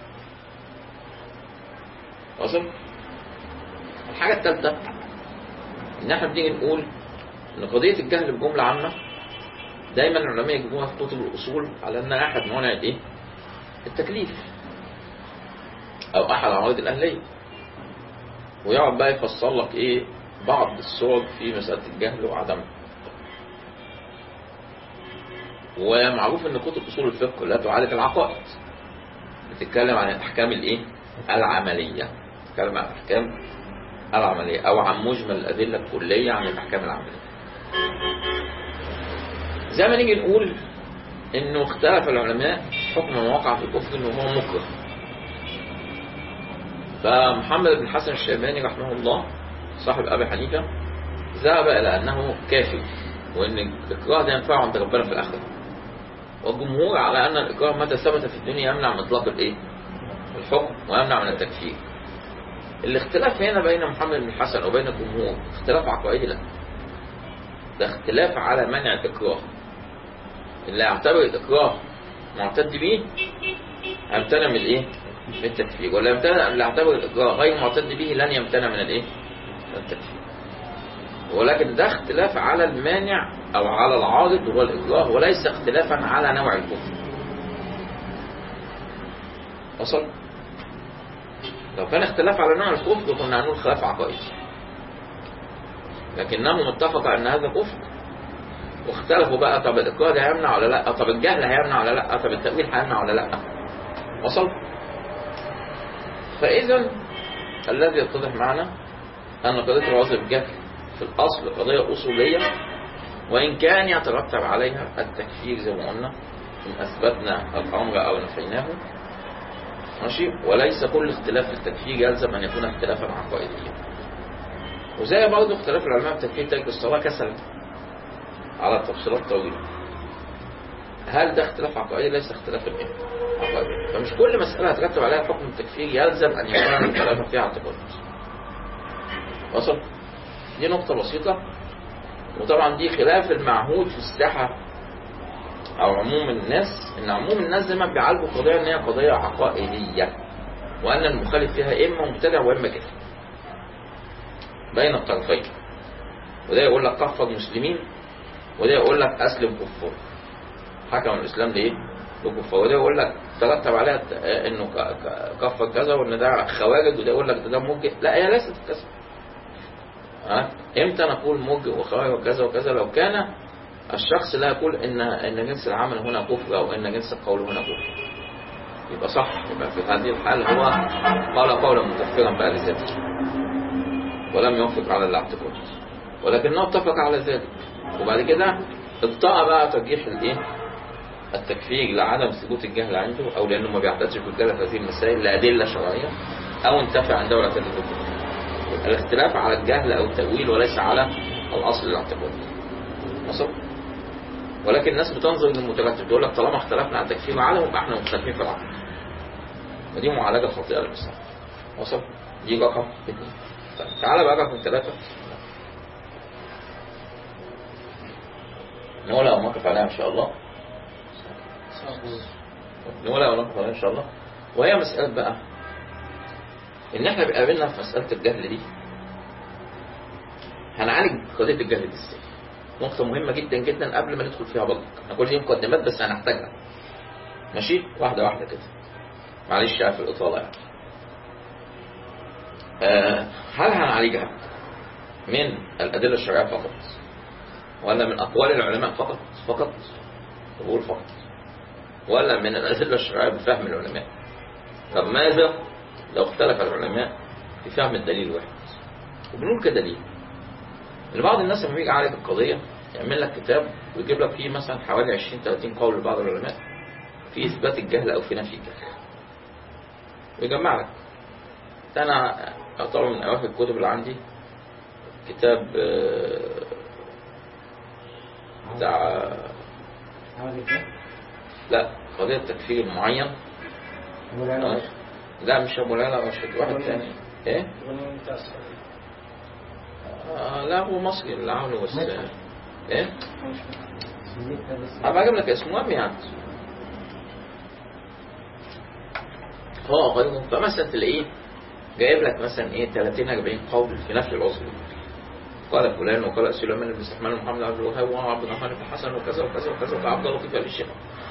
واصل؟ الحاجة الثالثة إن احنا بنيجي نقول إن قضية الجهل بجملة عامة دايما العلماء يجيبوها في كتب الأصول على أنها أحد موانع الإيه؟ التكليف او احد عوائد الاهليه ويقعد بقى يفسر لك ايه بعض الصور في مساله الجهل وعدمه ومعروف ان كتب اصول الفقه لا تعالج العقائد بتتكلم عن الاحكام الايه العمليه بتتكلم عن الاحكام العمليه او عن مجمل الادله الكليه عن الاحكام العمليه زي ما نيجي نقول انه اختلف العلماء حكم من وقع في الكفر انه هو مكره فمحمد بن الحسن الشيباني رحمه الله صاحب أبي حنيفة ذهب إلى أنه كافر وأن الإكراه ده ينفعه عند ربنا في الآخرة والجمهور على أن الإكراه متى ثبت في الدنيا يمنع من إطلاق الإيه؟ الحكم ويمنع من التكفير الاختلاف هنا بين محمد بن الحسن وبين الجمهور اختلاف عقائدي لا ده اختلاف على منع الإكراه اللي يعتبر الإكراه معتد به هيمتنع من الإيه؟ من التكفير ولا يمتنع اللي يعتبر الإجراء غير معتد به لن يمتنع من الإيه؟ من التكفير ولكن ده اختلاف على المانع أو على العارض وهو الإجراء وليس اختلافا على نوع الكفر وصل؟ لو كان اختلاف على نوع الكفر كنا هنقول خلاف عقائدي لكنهم اتفقوا أن هذا كفر واختلفوا بقى طب الإقرار ده هيمنع ولا لا طب الجهل هيمنع ولا لا طب التأويل هيمنع ولا لا وصل فإذا الذي يتضح معنا أن قضية الوظف بالجهل في الأصل قضية أصولية وإن كان يترتب عليها التكفير زي ما قلنا إن أثبتنا الأمر أو نفيناه ماشي وليس كل اختلاف في التكفير يلزم أن يكون اختلافا عقائديا وزي برضه اختلاف العلماء في تكفير ترك الصلاة كسلا على التفصيلات طويلة هل ده اختلاف عقائدي ليس اختلاف الايه عقائدي فمش كل مسألة هترتب عليها حكم التكفير يلزم أن يكون الخلافة فيها اعتقاد وصل دي نقطة بسيطة وطبعا دي خلاف المعهود في الساحة أو عموم الناس إن عموم الناس دايما بيعالجوا قضية إن هي قضية عقائدية وأن المخالف فيها إما مبتدع وإما كافر بين الطرفين وده يقول لك كفر مسلمين وده يقول لك أسلم كفار حكم الإسلام لإيه؟ لكفار وده يقول لك ترتب عليها ت- إنه ك- ك- كفر كذا وإن ده خوارج وده يقول لك ده, ده مرجئ لا هي ليست كذا ها امتى نقول مرجئ وخوارج وكذا وكذا لو كان الشخص لا يقول ان ان جنس العمل هنا كفر او ان جنس القول هنا كفر يبقى صح يبقى في هذه الحال هو قال قولا مكفرا بقى لذاته ولم يوافق على الاعتقاد ولكنه اتفق على ذلك وبعد كده ابتقى بقى ترجيح الايه التكفير لعدم ثبوت الجهل عنده او لانه ما بيعتادش بالجهل في هذه المسائل لادله شرعيه او انتفع عنده ولا تدل الاختلاف على الجهل او التاويل وليس على الاصل الاعتقادي وصل ولكن الناس بتنظر للمترتب تقول لك طالما اختلفنا على تكفير عدم يبقى احنا مختلفين في العقل ودي معالجه خاطئه للاسلام وصل دي رقم اثنين طيب تعالى بقى رقم ثلاثه نقولها ونقف عليها ان شاء الله نقولها ونقف عليها ان شاء الله وهي مساله بقى ان احنا بيقابلنا في مساله الجهل دي هنعالج قضيه الجهل دي ازاي نقطة مهمة جدا جدا قبل ما ندخل فيها برضك احنا كل دي مقدمات بس هنحتاجها ماشي واحدة واحدة كده معلش في الإطالة يعني آه هل هنعالجها من الأدلة الشرعية فقط ولا من أقوال العلماء فقط فقط بقول فقط ولا من الأدلة الشرعية بفهم العلماء طب ماذا لو اختلف العلماء في فهم الدليل الواحد وبنقول كدليل ان بعض الناس لما بيجي يعالج القضيه يعمل لك كتاب ويجيب لك فيه مثلا حوالي 20 30 قول لبعض العلماء في اثبات الجهل او في نفي الجهل ويجمع لك ده انا اعتبر من اواخر الكتب اللي عندي كتاب آه، بتاع عمل ايه؟ لا قضيه تكفير معين آه، لا مش ابو لا مش واحد تاني ايه آه لا هو مصري اللي عامله بس مدحت. ايه سميتها بس هبقى اجيب لك اسمه المهم يعني هو غيره فمثلا تلاقيه جايب لك مثلا ايه 30 40 قول في نفي العذر قال فلان وقال سليمان بن سحمان ومحمد عبد الوهاب وعبد الرحمن بن حسن وكذا وكذا وكذا وعبد الله في الشيخ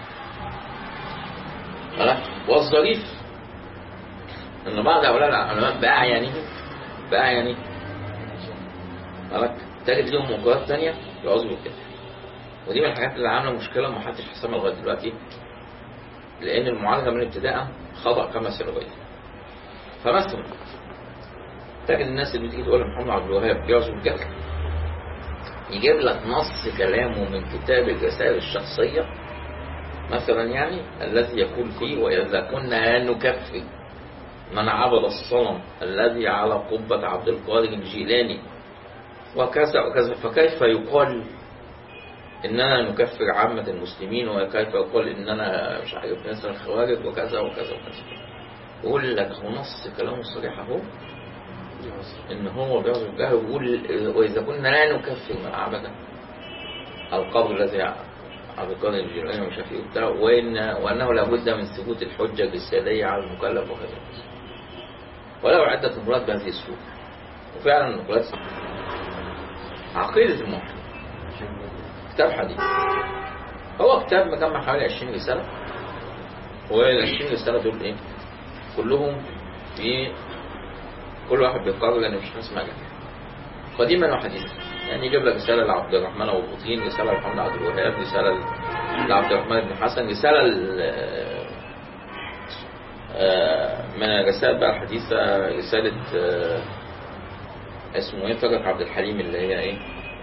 خلاص والظريف ان بعض هؤلاء العلماء باعيانهم باعيانهم خلاص تجد لهم مقولات ثانيه العذر والكذب ودي من الحاجات اللي عامله مشكله ما حدش حسمها لغايه دلوقتي لان المعالجه من ابتداء خطا كما سنبين فمثلا تجد الناس اللي بتيجي تقول محمد عبد الوهاب يعزو الجهل يجيب لك نص كلامه من كتاب الرسائل الشخصيه مثلا يعني الذي يقول فيه واذا كنا نكفي من عبد الصنم الذي على قبه عبد القادر الجيلاني وكذا وكذا فكيف يقال اننا نكفر عامة المسلمين وكيف يقول اننا مش عارف ناس الخوارج وكذا وكذا وكذا يقول لك هو نص كلامه الصريح اهو ان هو بيعذر الجهل ويقول واذا كنا لا نكفر من عبد القبر الذي عبد القادر الجيلاني ومش عارف ايه وبتاع وان وانه لابد من ثبوت الحجه الرساليه على المكلف وكذا وله عده نقولات بهذه الصوره وفعلا النقولات عقيده الموحد كتاب حديث هو كتاب مجمع حوالي 20 رسالة وال 20 رسالة دول ايه كلهم في كل واحد بيقرر لان مش ناس مجال قديما وحديثا يعني يجيب لك رسالة لعبد الرحمن أبو بطين رسالة لمحمد عبد الوهاب رسالة لعبد الرحمن بن حسن رسالة ل- آه، من الرسائل بقى الحديثة رسالة آه، اسمه ايه فرق عبد الحليم اللي هي ايه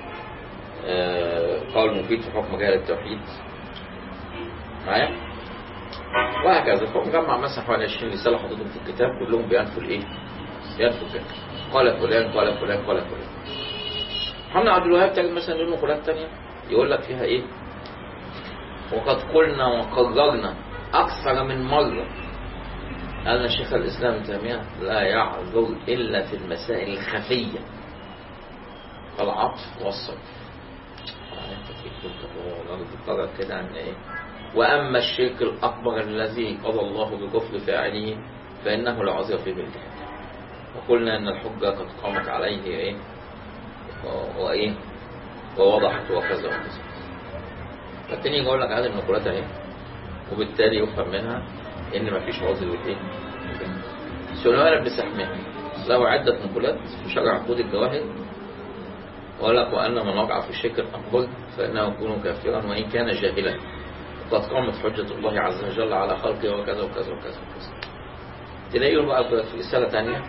آه، قول مفيد في حكم جهل التوحيد معايا وهكذا فهو مجمع مثلا حوالي 20 رسالة حاططهم في الكتاب كلهم بينفوا الايه؟ بينفوا الفكر قال فلان قال فلان قال فلان محمد عبد الوهاب تجد مثلا له مقولات تانية يقول لك فيها ايه؟ وقد قلنا وقررنا أكثر من مرة أن شيخ الإسلام ابن تيمية لا يعذر إلا في المسائل الخفية كالعطف والصرف يعني انت في تقرر كده عن ايه واما الشرك الاكبر الذي قضى الله بكفر فاعله فإنه لا عذر فيه بالجهل وقلنا أن الحجة قد قامت عليه إيه و- وإيه ووضحت وكذا وكذا فالتاني يقول لك هذه النقولات أهي وبالتالي يفهم منها إن مفيش عذر بالإيه سليمان بن سحمان له عدة نقولات في شرع عقود الجواهر ولك وأن من وقع في الشرك الأكبر فإنه يكون كافرا وإن كان جاهلا قد قامت حجة الله عز وجل على خلقه وكذا وكذا وكذا وكذا تلاقيه بقى في رسالة تانية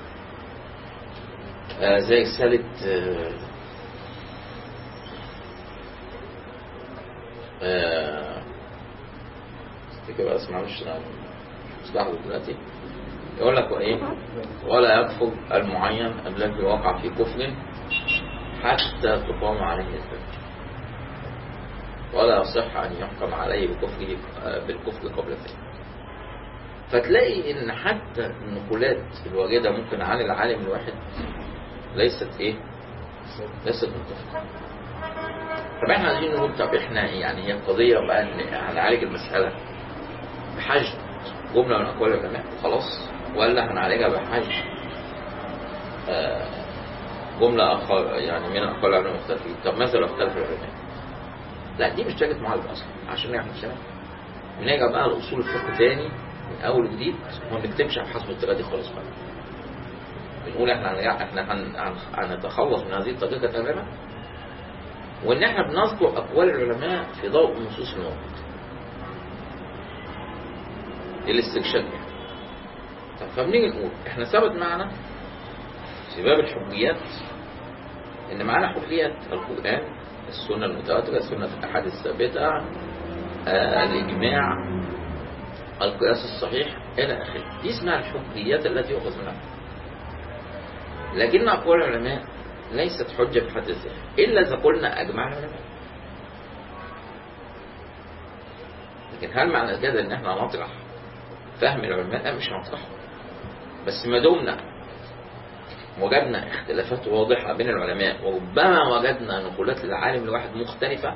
آه زي رسالة آه آه افتكر بقى اسمع مش مش لحظة دلوقتي يقول لك وإيه ولا يكفر المعين الذي وقع في كفر حتى تقام عليه الحجة ولا يصح أن يحكم عليه بكفره بالكفر قبل ذلك فتلاقي ان حتى النقولات الواردة ممكن عن العالم الواحد ليست ايه ليست متفقة طب احنا عايزين نقول طب احنا يعني هي قضية بقى ان هنعالج المسألة بحشد جملة من اقوال العلماء خلاص ولا هنعالجها بحشد آه جملة أخر يعني من أقوال العلماء مختلفين طب ماذا لو اختلف العلماء لا دي مش جاية معالجة أصلا عشان نعمل كلام بنرجع بقى لأصول الفقه تاني من أول جديد وما بنكتبش على حسب الطريقة دي خالص بقى بنقول احنا هنرجع احنا هن- هن- هنتخلص من هذه الطريقة تماما وان احنا بنذكر أقوال العلماء في ضوء النصوص الموجودة الاستكشاف يعني طب فبنيجي نقول احنا ثبت معنا في باب الحجيات ان معانا حجيات القرآن السنة المتواترة السنة الأحاديث الثابتة آه الإجماع القياس الصحيح إلى آخره دي اسمها الحجيات التي يؤخذ منها لكن أقوال العلماء ليست حجة في حد ذاتها إلا إذا قلنا أجمع العلماء لكن هل معنى كده إن إحنا نطرح فهم العلماء لا مش هنطرحه بس ما دمنا وجدنا اختلافات واضحة بين العلماء وربما وجدنا نقولات للعالم الواحد مختلفة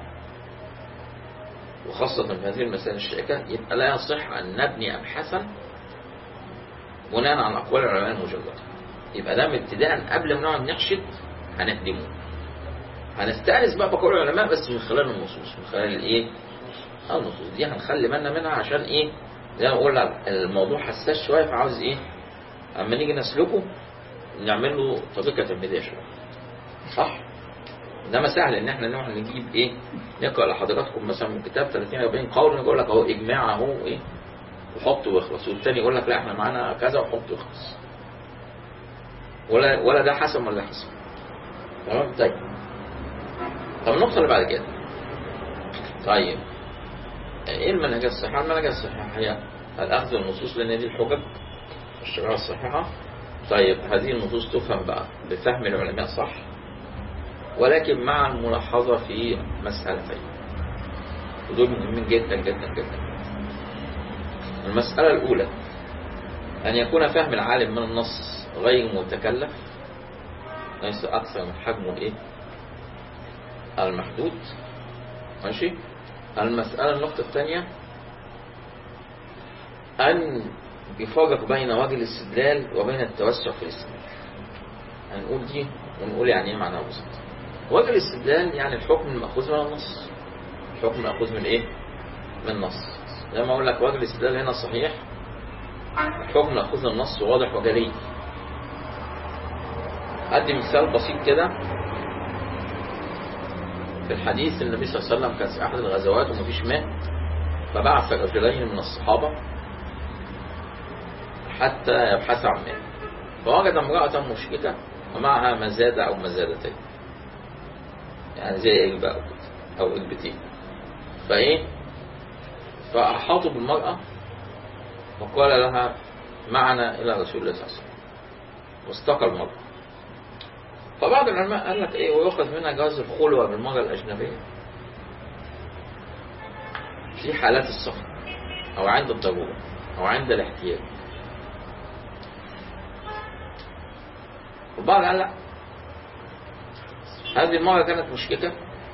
وخاصة في هذه المسائل الشائكة يبقى لا يصح أن نبني أبحاثا بناء على أقوال العلماء المجردة يبقى ده ابتداء قبل ما نقعد نحشد هنهدمه هنستأنس بقى بقول العلماء بس من خلال النصوص من خلال الايه النصوص دي هنخلي بالنا منها عشان ايه زي ما بقول الموضوع حساس شويه فعاوز ايه اما نيجي نسلكه نعمل له طريقه تلميذيه شويه صح انما سهل ان احنا نروح نجيب ايه نقرا لحضراتكم مثلا من كتاب 30 40 قول نقول لك اهو اجماع اهو ايه وحط واخلص والتاني يقول لك لا احنا معانا كذا وحط واخلص ولا ولا ده حسن ولا ده حسن تمام طيب طب النقطة اللي بعد كده طيب ايه المنهج الصحيح المنهج الصحيح هي الأخذ النصوص لأن دي الحجج الشريعة الصحيحة طيب هذه النصوص تفهم بقى بفهم العلماء صح ولكن مع الملاحظة في مسألتين ودول مهمين جدا جدا جدا المسألة الأولى أن يكون فهم العالم من النص غير متكلف ليس أكثر من حجمه الإيه؟ المحدود ماشي المسألة النقطة الثانية أن يفرق بين وجه الاستدلال وبين التوسع في الاستدلال هنقول دي ونقول يعني ايه معناها بسيط وجه الاستدلال يعني الحكم المأخوذ من النص الحكم المأخوذ من ايه من النص زي ما اقول لك وجه الاستدلال هنا صحيح الحكم مأخوذ من النص واضح وجلي أدي مثال بسيط كده في الحديث النبي صلى الله عليه وسلم كان في أحد الغزوات ومفيش ماء فبعث رجلين من الصحابة حتى يبحث عن ماء فوجد امرأة مشركة ومعها مزادة أو مزادتين يعني زي إلبة أو كده أو إلبتين فإيه فأحاطوا بالمرأة وقال لها معنا إلى رسول الله صلى الله عليه وسلم واستقى المرأة فبعض العلماء قال لك ايه ويؤخذ منها جواز الخلوة بالمرأة الأجنبية في حالات السفر أو عند الضرورة أو عند الاحتياج وبعض قال لا هذه المرأة كانت مشككة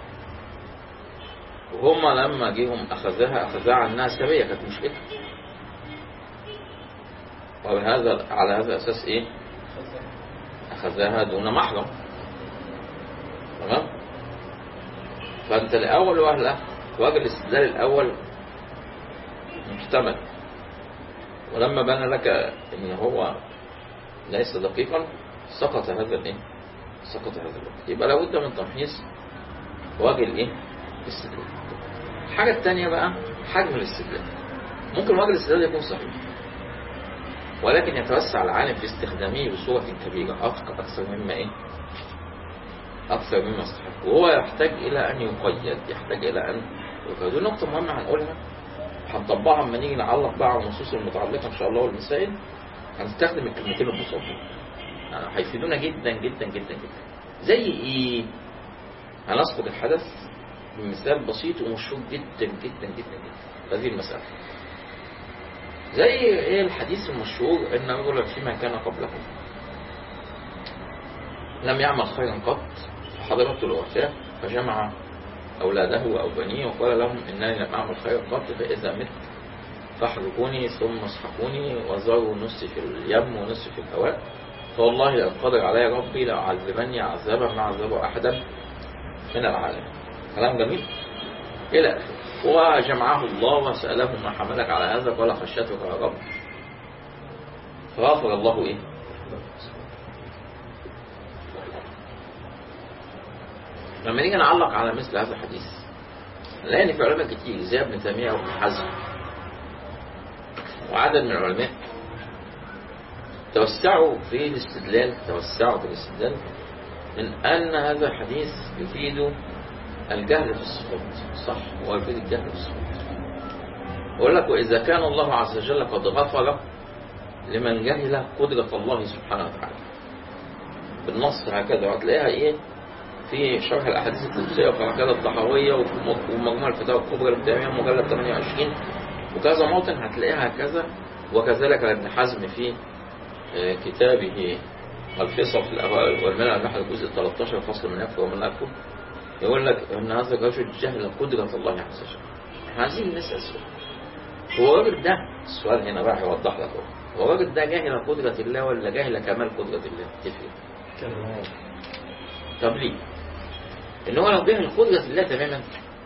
وهم لما جيهم أخذها أخذها عنها سبية كانت مشككة وبهذا على هذا الأساس إيه أخذها دون محرم تمام فأنت الأول وهلة وجه الاستدلال الأول محتمل ولما بان لك ان هو ليس دقيقا سقط هذا الايه سقط هذا الوقت يبقى لابد من تمحيص وجه الايه الاستدلال الحاجه الثانيه بقى حجم الاستدلال ممكن وجه الاستدلال يكون صحيح ولكن يتوسع العالم في استخدامه بصورة كبيرة أكثر أكثر مما إيه؟ أكثر مما يستحق وهو يحتاج إلى أن يقيد يحتاج إلى أن يقيد دي نقطة مهمة هنقولها هنطبقها لما نيجي نعلق بقى على النصوص المتعلقة إن شاء الله والمسائل هنستخدم الكلمتين البساط يعني هيفيدونا جدا جدا جدا جدا زي إيه؟ هنسقط الحدث بمثال بسيط ومشهور جدا جدا جدا جدا هذه المسألة زي ايه الحديث المشهور ان رجلا فيما كان قبلكم لم يعمل خيرا قط فحضرته الوفاة فجمع أولاده أو بنيه وقال لهم إنني لم أعمل خيرا قط فإذا مت فاحرقوني ثم اسحقوني وذروا نصي في اليم ونصي في الهواء فوالله لو قدر علي ربي لأعذبني عذابا ما عذب أحدا من العالم كلام جميل إلى آخره وجمعه الله وسأله ما حملك على هذا قال خشيتك يا رب فغفر الله إيه لما نيجي نعلق على مثل هذا الحديث نلاقي ان في علماء كتير زي ابن تيميه وابن حزم وعدد من العلماء توسعوا في الاستدلال توسعوا في الاستدلال من ان هذا الحديث يفيد الجهل في الصفات صح هو يفيد الجهل في الصفات يقول لك واذا كان الله عز وجل قد غفر لمن جهل قدرة الله سبحانه وتعالى بالنص هكذا هتلاقيها ايه في شرح الاحاديث القدسيه وفي كده الطحاويه وفي مجموع الفتاوى الكبرى للتيميه مجلد 28 وكذا موطن هتلاقيها هكذا وكذلك ابن حزم في كتابه الفيصل في الاوائل والمنع النحو الجزء 13 فصل من يكفر ومن لا يكفر يقول لك ان هذا الرجل جهل قدره الله عز وجل احنا عايزين نسال سؤال هو الراجل ده السؤال هنا بقى هيوضح لك هو الراجل ده جاهل قدره الله ولا جاهل كمال قدره الله تفرق طب ليه ان هو لو جهل قدرة الله تماما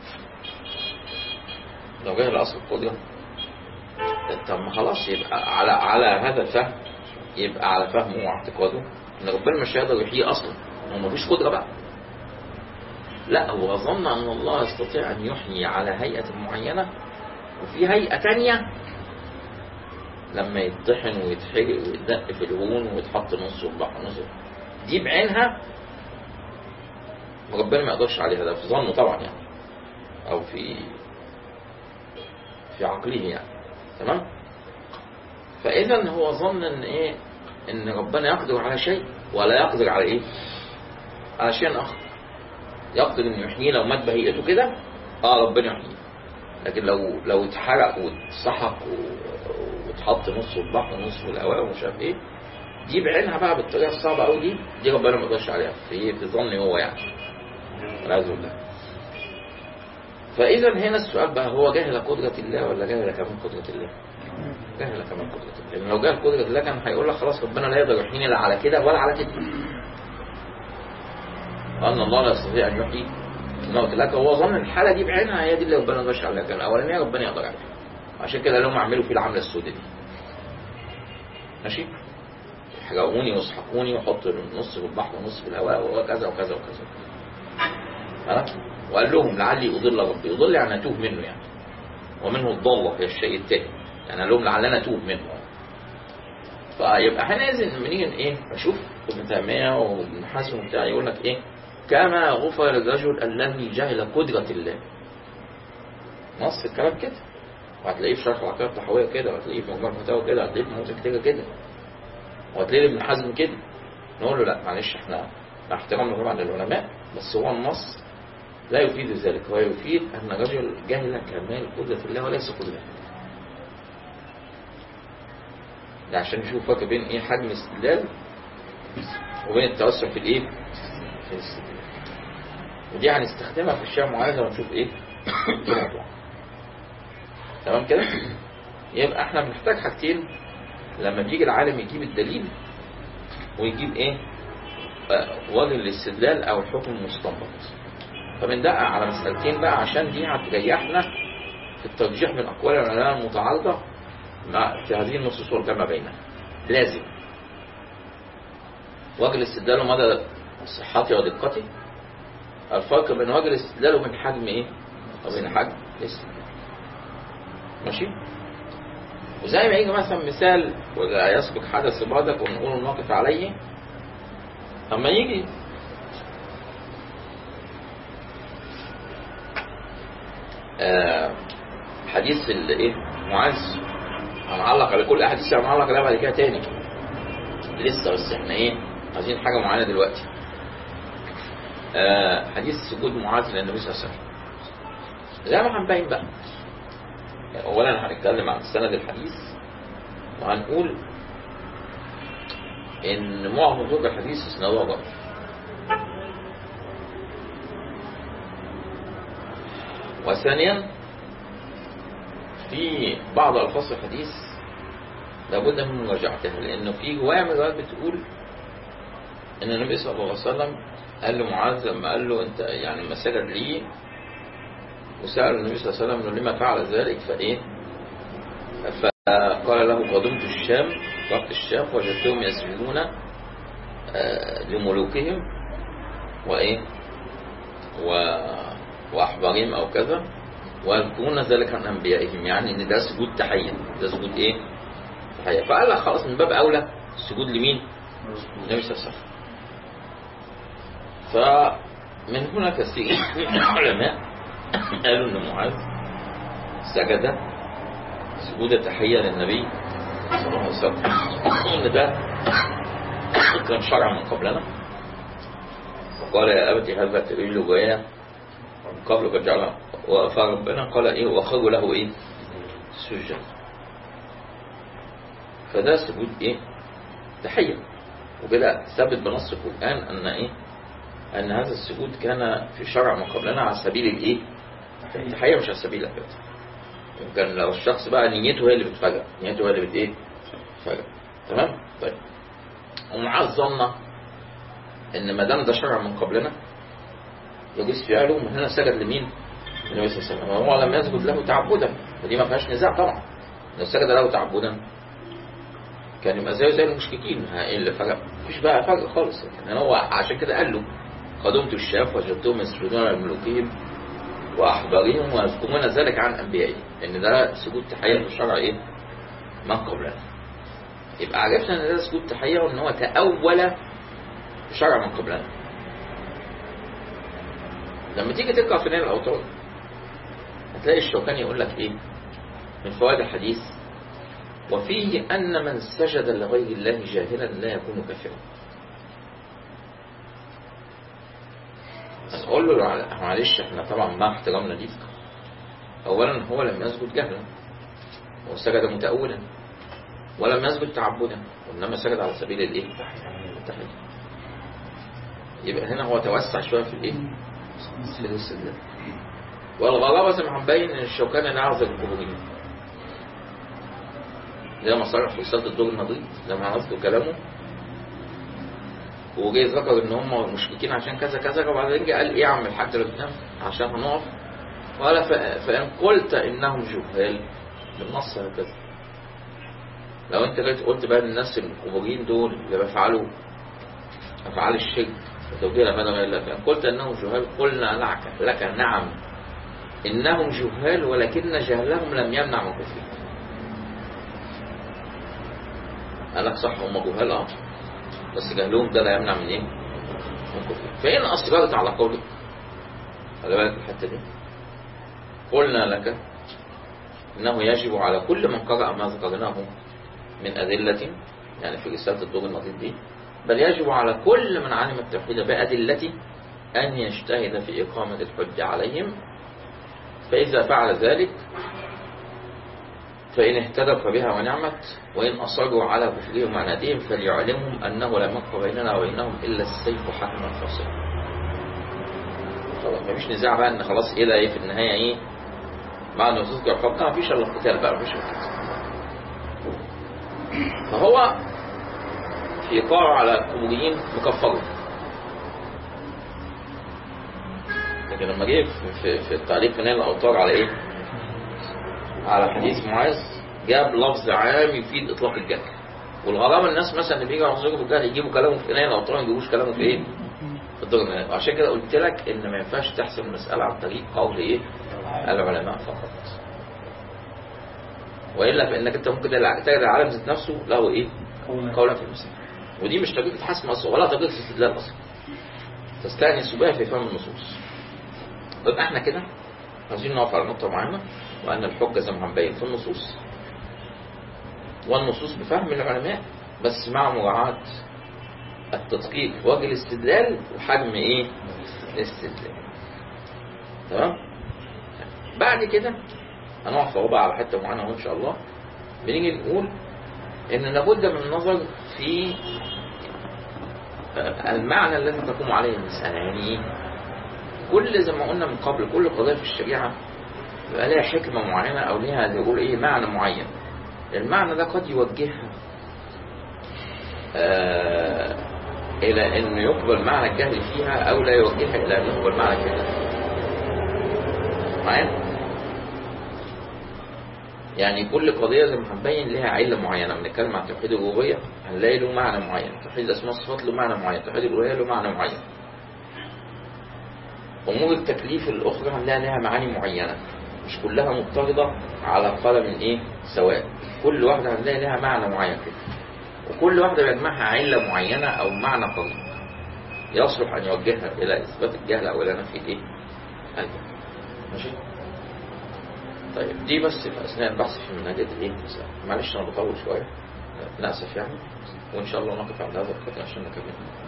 لو جهل اصل القدرة طب ما خلاص يبقى على على هذا الفهم يبقى على فهمه واعتقاده ان ربنا مش هيقدر يحييه اصلا هو مفيش قدرة بقى لا هو ظن ان الله يستطيع ان يحيي على هيئة معينة وفي هيئة تانية لما يطحن ويتحرق ويتدق في الهون ويتحط نص البحر نص دي بعينها ربنا ما يقدرش عليها ده في ظنه طبعا يعني او في في عقله يعني تمام فاذا هو ظن ان ايه ان ربنا يقدر على شيء ولا يقدر على ايه على شيء اخر يقدر انه يحييه لو مات بهيئته كده اه ربنا يحييه لكن لو لو اتحرق واتسحق واتحط نص البحر ونص في الهواء ومش عارف ايه دي بعينها بقى بالطريقه الصعبه قوي دي دي ربنا ما يقدرش عليها في في ظني هو يعني والعياذ بالله فإذا هنا السؤال بقى هو جاهل قدرة الله ولا جاهل كمان قدرة الله؟ جاهل كمان قدرة الله لأن لو جاهل قدرة الله كان هيقول لك خلاص ربنا لا يقدر يحييني لا على كده ولا على كده وأن الله لا يستطيع أن يحيي الموت لك هو ظن الحالة دي بعينها هي دي اللي ربنا ما يقدرش عليها كان أولانية ربنا يقدر عليها عشان كده لهم اعملوا فيه العملة السوداء دي ماشي يحرقوني ويسحقوني وحط نص في البحر ونص في الهواء وكذا وكذا وكذا ها وقال لهم لعلي أضل ربي يضل يعني أتوه منه يعني ومنه الضالة هي الشيء التاني يعني قال لهم لعلنا أتوه منه فيبقى حينئذ لما نيجي ايه اشوف ابن تيميه وابن حزم وبتاع يقول لك ايه كما غفر للرجل الذي جهل قدرة الله نص الكلام كده وهتلاقيه في شرح العقيدة الطحاوية كده وهتلاقيه في مجموعة الفتاوى كده وهتلاقيه في مواضيع كتيرة كده وهتلاقيه ابن حزم كده نقول له لا معلش احنا مع احترامنا طبعا للعلماء بس هو النص لا يفيد ذلك هو يفيد أن الرجل جهل كمال قدرة الله وليس قدرة ده عشان نشوف فرق بين ايه حجم الاستدلال وبين التوسع في الايه في الاستدلال ودي هنستخدمها في اشياء معينه ونشوف ايه الموضوع تمام كده يبقى احنا بنحتاج حاجتين لما بيجي العالم يجيب الدليل ويجيب ايه آه، وجه الاستدلال او الحكم المستنبط فبندقق على مسألتين بقى عشان دي هتريحنا في الترجيح من اقوال العلماء المتعارضه مع في هذه النصوص والجمع بينها لازم وجه الاستدلال ومدى صحته ودقته الفرق بين وجه الاستدلال وبين حجم ايه وبين حجم الاستدلال ماشي وزي ما يجي مثلا مثال ولا يسبق حدث بعدك ونقول الموقف عليه اما يجي آه حديث الايه معاذ هنعلق على كل احاديث هنعلق عليها بعد كده تاني لسه بس احنا ايه عايزين حاجه معينه دلوقتي آه حديث سجود معاذ للنبي صلى الله عليه وسلم زي ما هنبين بقى اولا هنتكلم عن سند الحديث وهنقول ان معظم طرق الحديث اسناده ضعيف وثانيا في بعض الفاظ الحديث لابد من مراجعتها لانه في روايه من الروايات بتقول ان النبي صلى الله عليه وسلم قال له معاذ لما قال له انت يعني ما سجد لي وسأل النبي صلى الله عليه وسلم انه لما فعل ذلك فايه فقال له قدمت الشام رحت الشام وجدتهم يسجدون آه، لملوكهم وايه و... واحبارهم او كذا ويذكرون ذلك عن انبيائهم يعني ان ده سجود تحيه ده سجود ايه تحيه فقال لك خلاص من باب اولى السجود لمين النبي صلى الله عليه وسلم فمن هنا كثير من العلماء قالوا ان معاذ سجد سجود تحيه للنبي صلى الله عليه وسلم ان ده كان شرع من قبلنا وقال يا ابت هذا تريد جايه من قبل قد جعل فربنا قال ايه واخروا له ايه سجد فده سجود ايه تحيه وكده ثبت بنص القران ان ايه ان هذا السجود كان في شرع من قبلنا على سبيل الايه التحيه مش على سبيل العباده كان لو الشخص بقى نيته هي اللي بتفرق نيته هي اللي بت ايه بتفرق تمام طيب ومعاه ظن ان ما دام ده شرع من قبلنا يجوز فعله من هنا سجد لمين؟ النبي صلى الله عليه وسلم هو لم يسجد له تعبدا ودي ما فيهاش نزاع طبعا لو سجد له تعبدا كان يبقى زيه زي المشركين ها ايه اللي فرق؟ مفيش بقى فرق خالص يعني هو عشان كده قال له قدمت الشاف وجدتهم يسجدون على ملوكهم واحبارهم ويذكرون ذلك عن انبيائهم ان ده سجود تحيه في الشرع ايه؟ من قبلنا يبقى عرفنا ان ده سجود تحيه وان هو تأول شرع من قبلنا لما تيجي تقرا في نيل الاوطان هتلاقي الشوكاني يقول لك ايه من فوائد الحديث وفيه ان من سجد لغير الله جاهلا لا يكون كافرا نقول له معلش احنا طبعا مع احترامنا ليك اولا هو لم يسجد جهلا هو سجد متأولا ولم يسجد تعبدا وانما سجد على سبيل الايه التحيه يبقى هنا هو توسع شويه في الايه في الاستدلال والغرابه زي ما هنبين ان الشوكاني نعرض القبوريين زي ما صرح في رساله الدور النظيف زي ما عرفت كلامه وجاي ذكر ان هم مشركين عشان كذا كذا وبعدين جه قال ايه يا عم الحاج لبنان عشان هنقف قال ف- فان قلت انهم جهال بالنص هكذا لو انت جيت قلت بقى الناس القبوريين دول اللي بيفعلوا افعال الشرك وتوجيه العباده غير الله فان قلت انهم جهال قلنا لك لك نعم انهم جهال ولكن جهلهم لم يمنع من كفرهم قال لك صح هم جهال اه بس جهلهم ده لا يمنع من ايه؟ من كفرهم فإن أصررت على قولك خلي بالك الحتة دي قلنا لك إنه يجب على كل من قرأ ما ذكرناه من أدلة يعني في رسالة الدور النظيف دي بل يجب على كل من علم التوحيد بأدلة أن يجتهد في إقامة الحج عليهم فإذا فعل ذلك فإن اهتدوا فبها ونعمت وإن أصروا على كفرهم وعنادهم فليعلمهم أنه لا مكر بيننا وبينهم إلا السيف حكما فاصلا خلاص مفيش نزاع بقى إن خلاص إيه ده إيه في النهاية إيه بعد ما تذكر حكمها مفيش إلا القتال بقى مفيش القتال فهو في إيقاعه على القبوريين مكفره لكن لما جه في, في, في التعليق في نيل الأوطار على إيه؟ على حديث معاذ جاب لفظ عام يفيد إطلاق الجهل والغرامة الناس مثلا اللي بيجوا يعصروا بالجهل يجيبوا كلامه في نيل الأوطار ما يجيبوش كلامه في إيه؟ في الدور النهائي وعشان كده قلت لك إن ما ينفعش تحسب المسألة عن طريق قول إيه؟ العلماء فقط وإلا فإنك أنت ممكن تجد العالم ذات نفسه له إيه؟ قولا في المسألة ودي مش طريقة حسم أصلا ولا طريقة استدلال أصلا تستأنس بها في فهم النصوص يبقى احنا كده عايزين نقف على نقطة معينة وأن الحجة زي ما هنبين في النصوص والنصوص بفهم العلماء بس مع مراعاة التدقيق في وجه الاستدلال وحجم ايه الاستدلال تمام بعد كده هنقف اهو بقى على حتة معينة اهو ان شاء الله بنيجي نقول ان لابد من النظر في المعنى الذي تقوم عليه المسألة يعني ايه كل زي ما قلنا من قبل كل قضية في الشريعة بيبقى لها حكمة معينة أو ليها نقول إيه معنى معين المعنى ده قد يوجهها آه إلى أن يقبل معنى الجهل فيها أو لا يوجهها إلى أن يقبل معنى الجهل معايا يعني كل قضية زي ما هنبين لها علة معينة بنتكلم عن توحيد الربوبية هنلاقي له معنى معين توحيد الأسماء والصفات له معنى معين توحيد الألوهية له معنى معين أمور التكليف الأخرى هنلاقي لها معاني معينة مش كلها مضطردة على قلم إيه سواء كل واحدة هنلاقي لها معنى معين كده وكل واحدة بيجمعها علة معينة أو معنى قريب يصلح أن يوجهها إلى إثبات الجهل أو إلى نفي الإيه الجهل ماشي طيب دي بس في أثناء البحث في منهجة الإيه معلش أنا بطول شوية نأسف يعني وإن شاء الله نقف عند هذا القدر عشان نكمل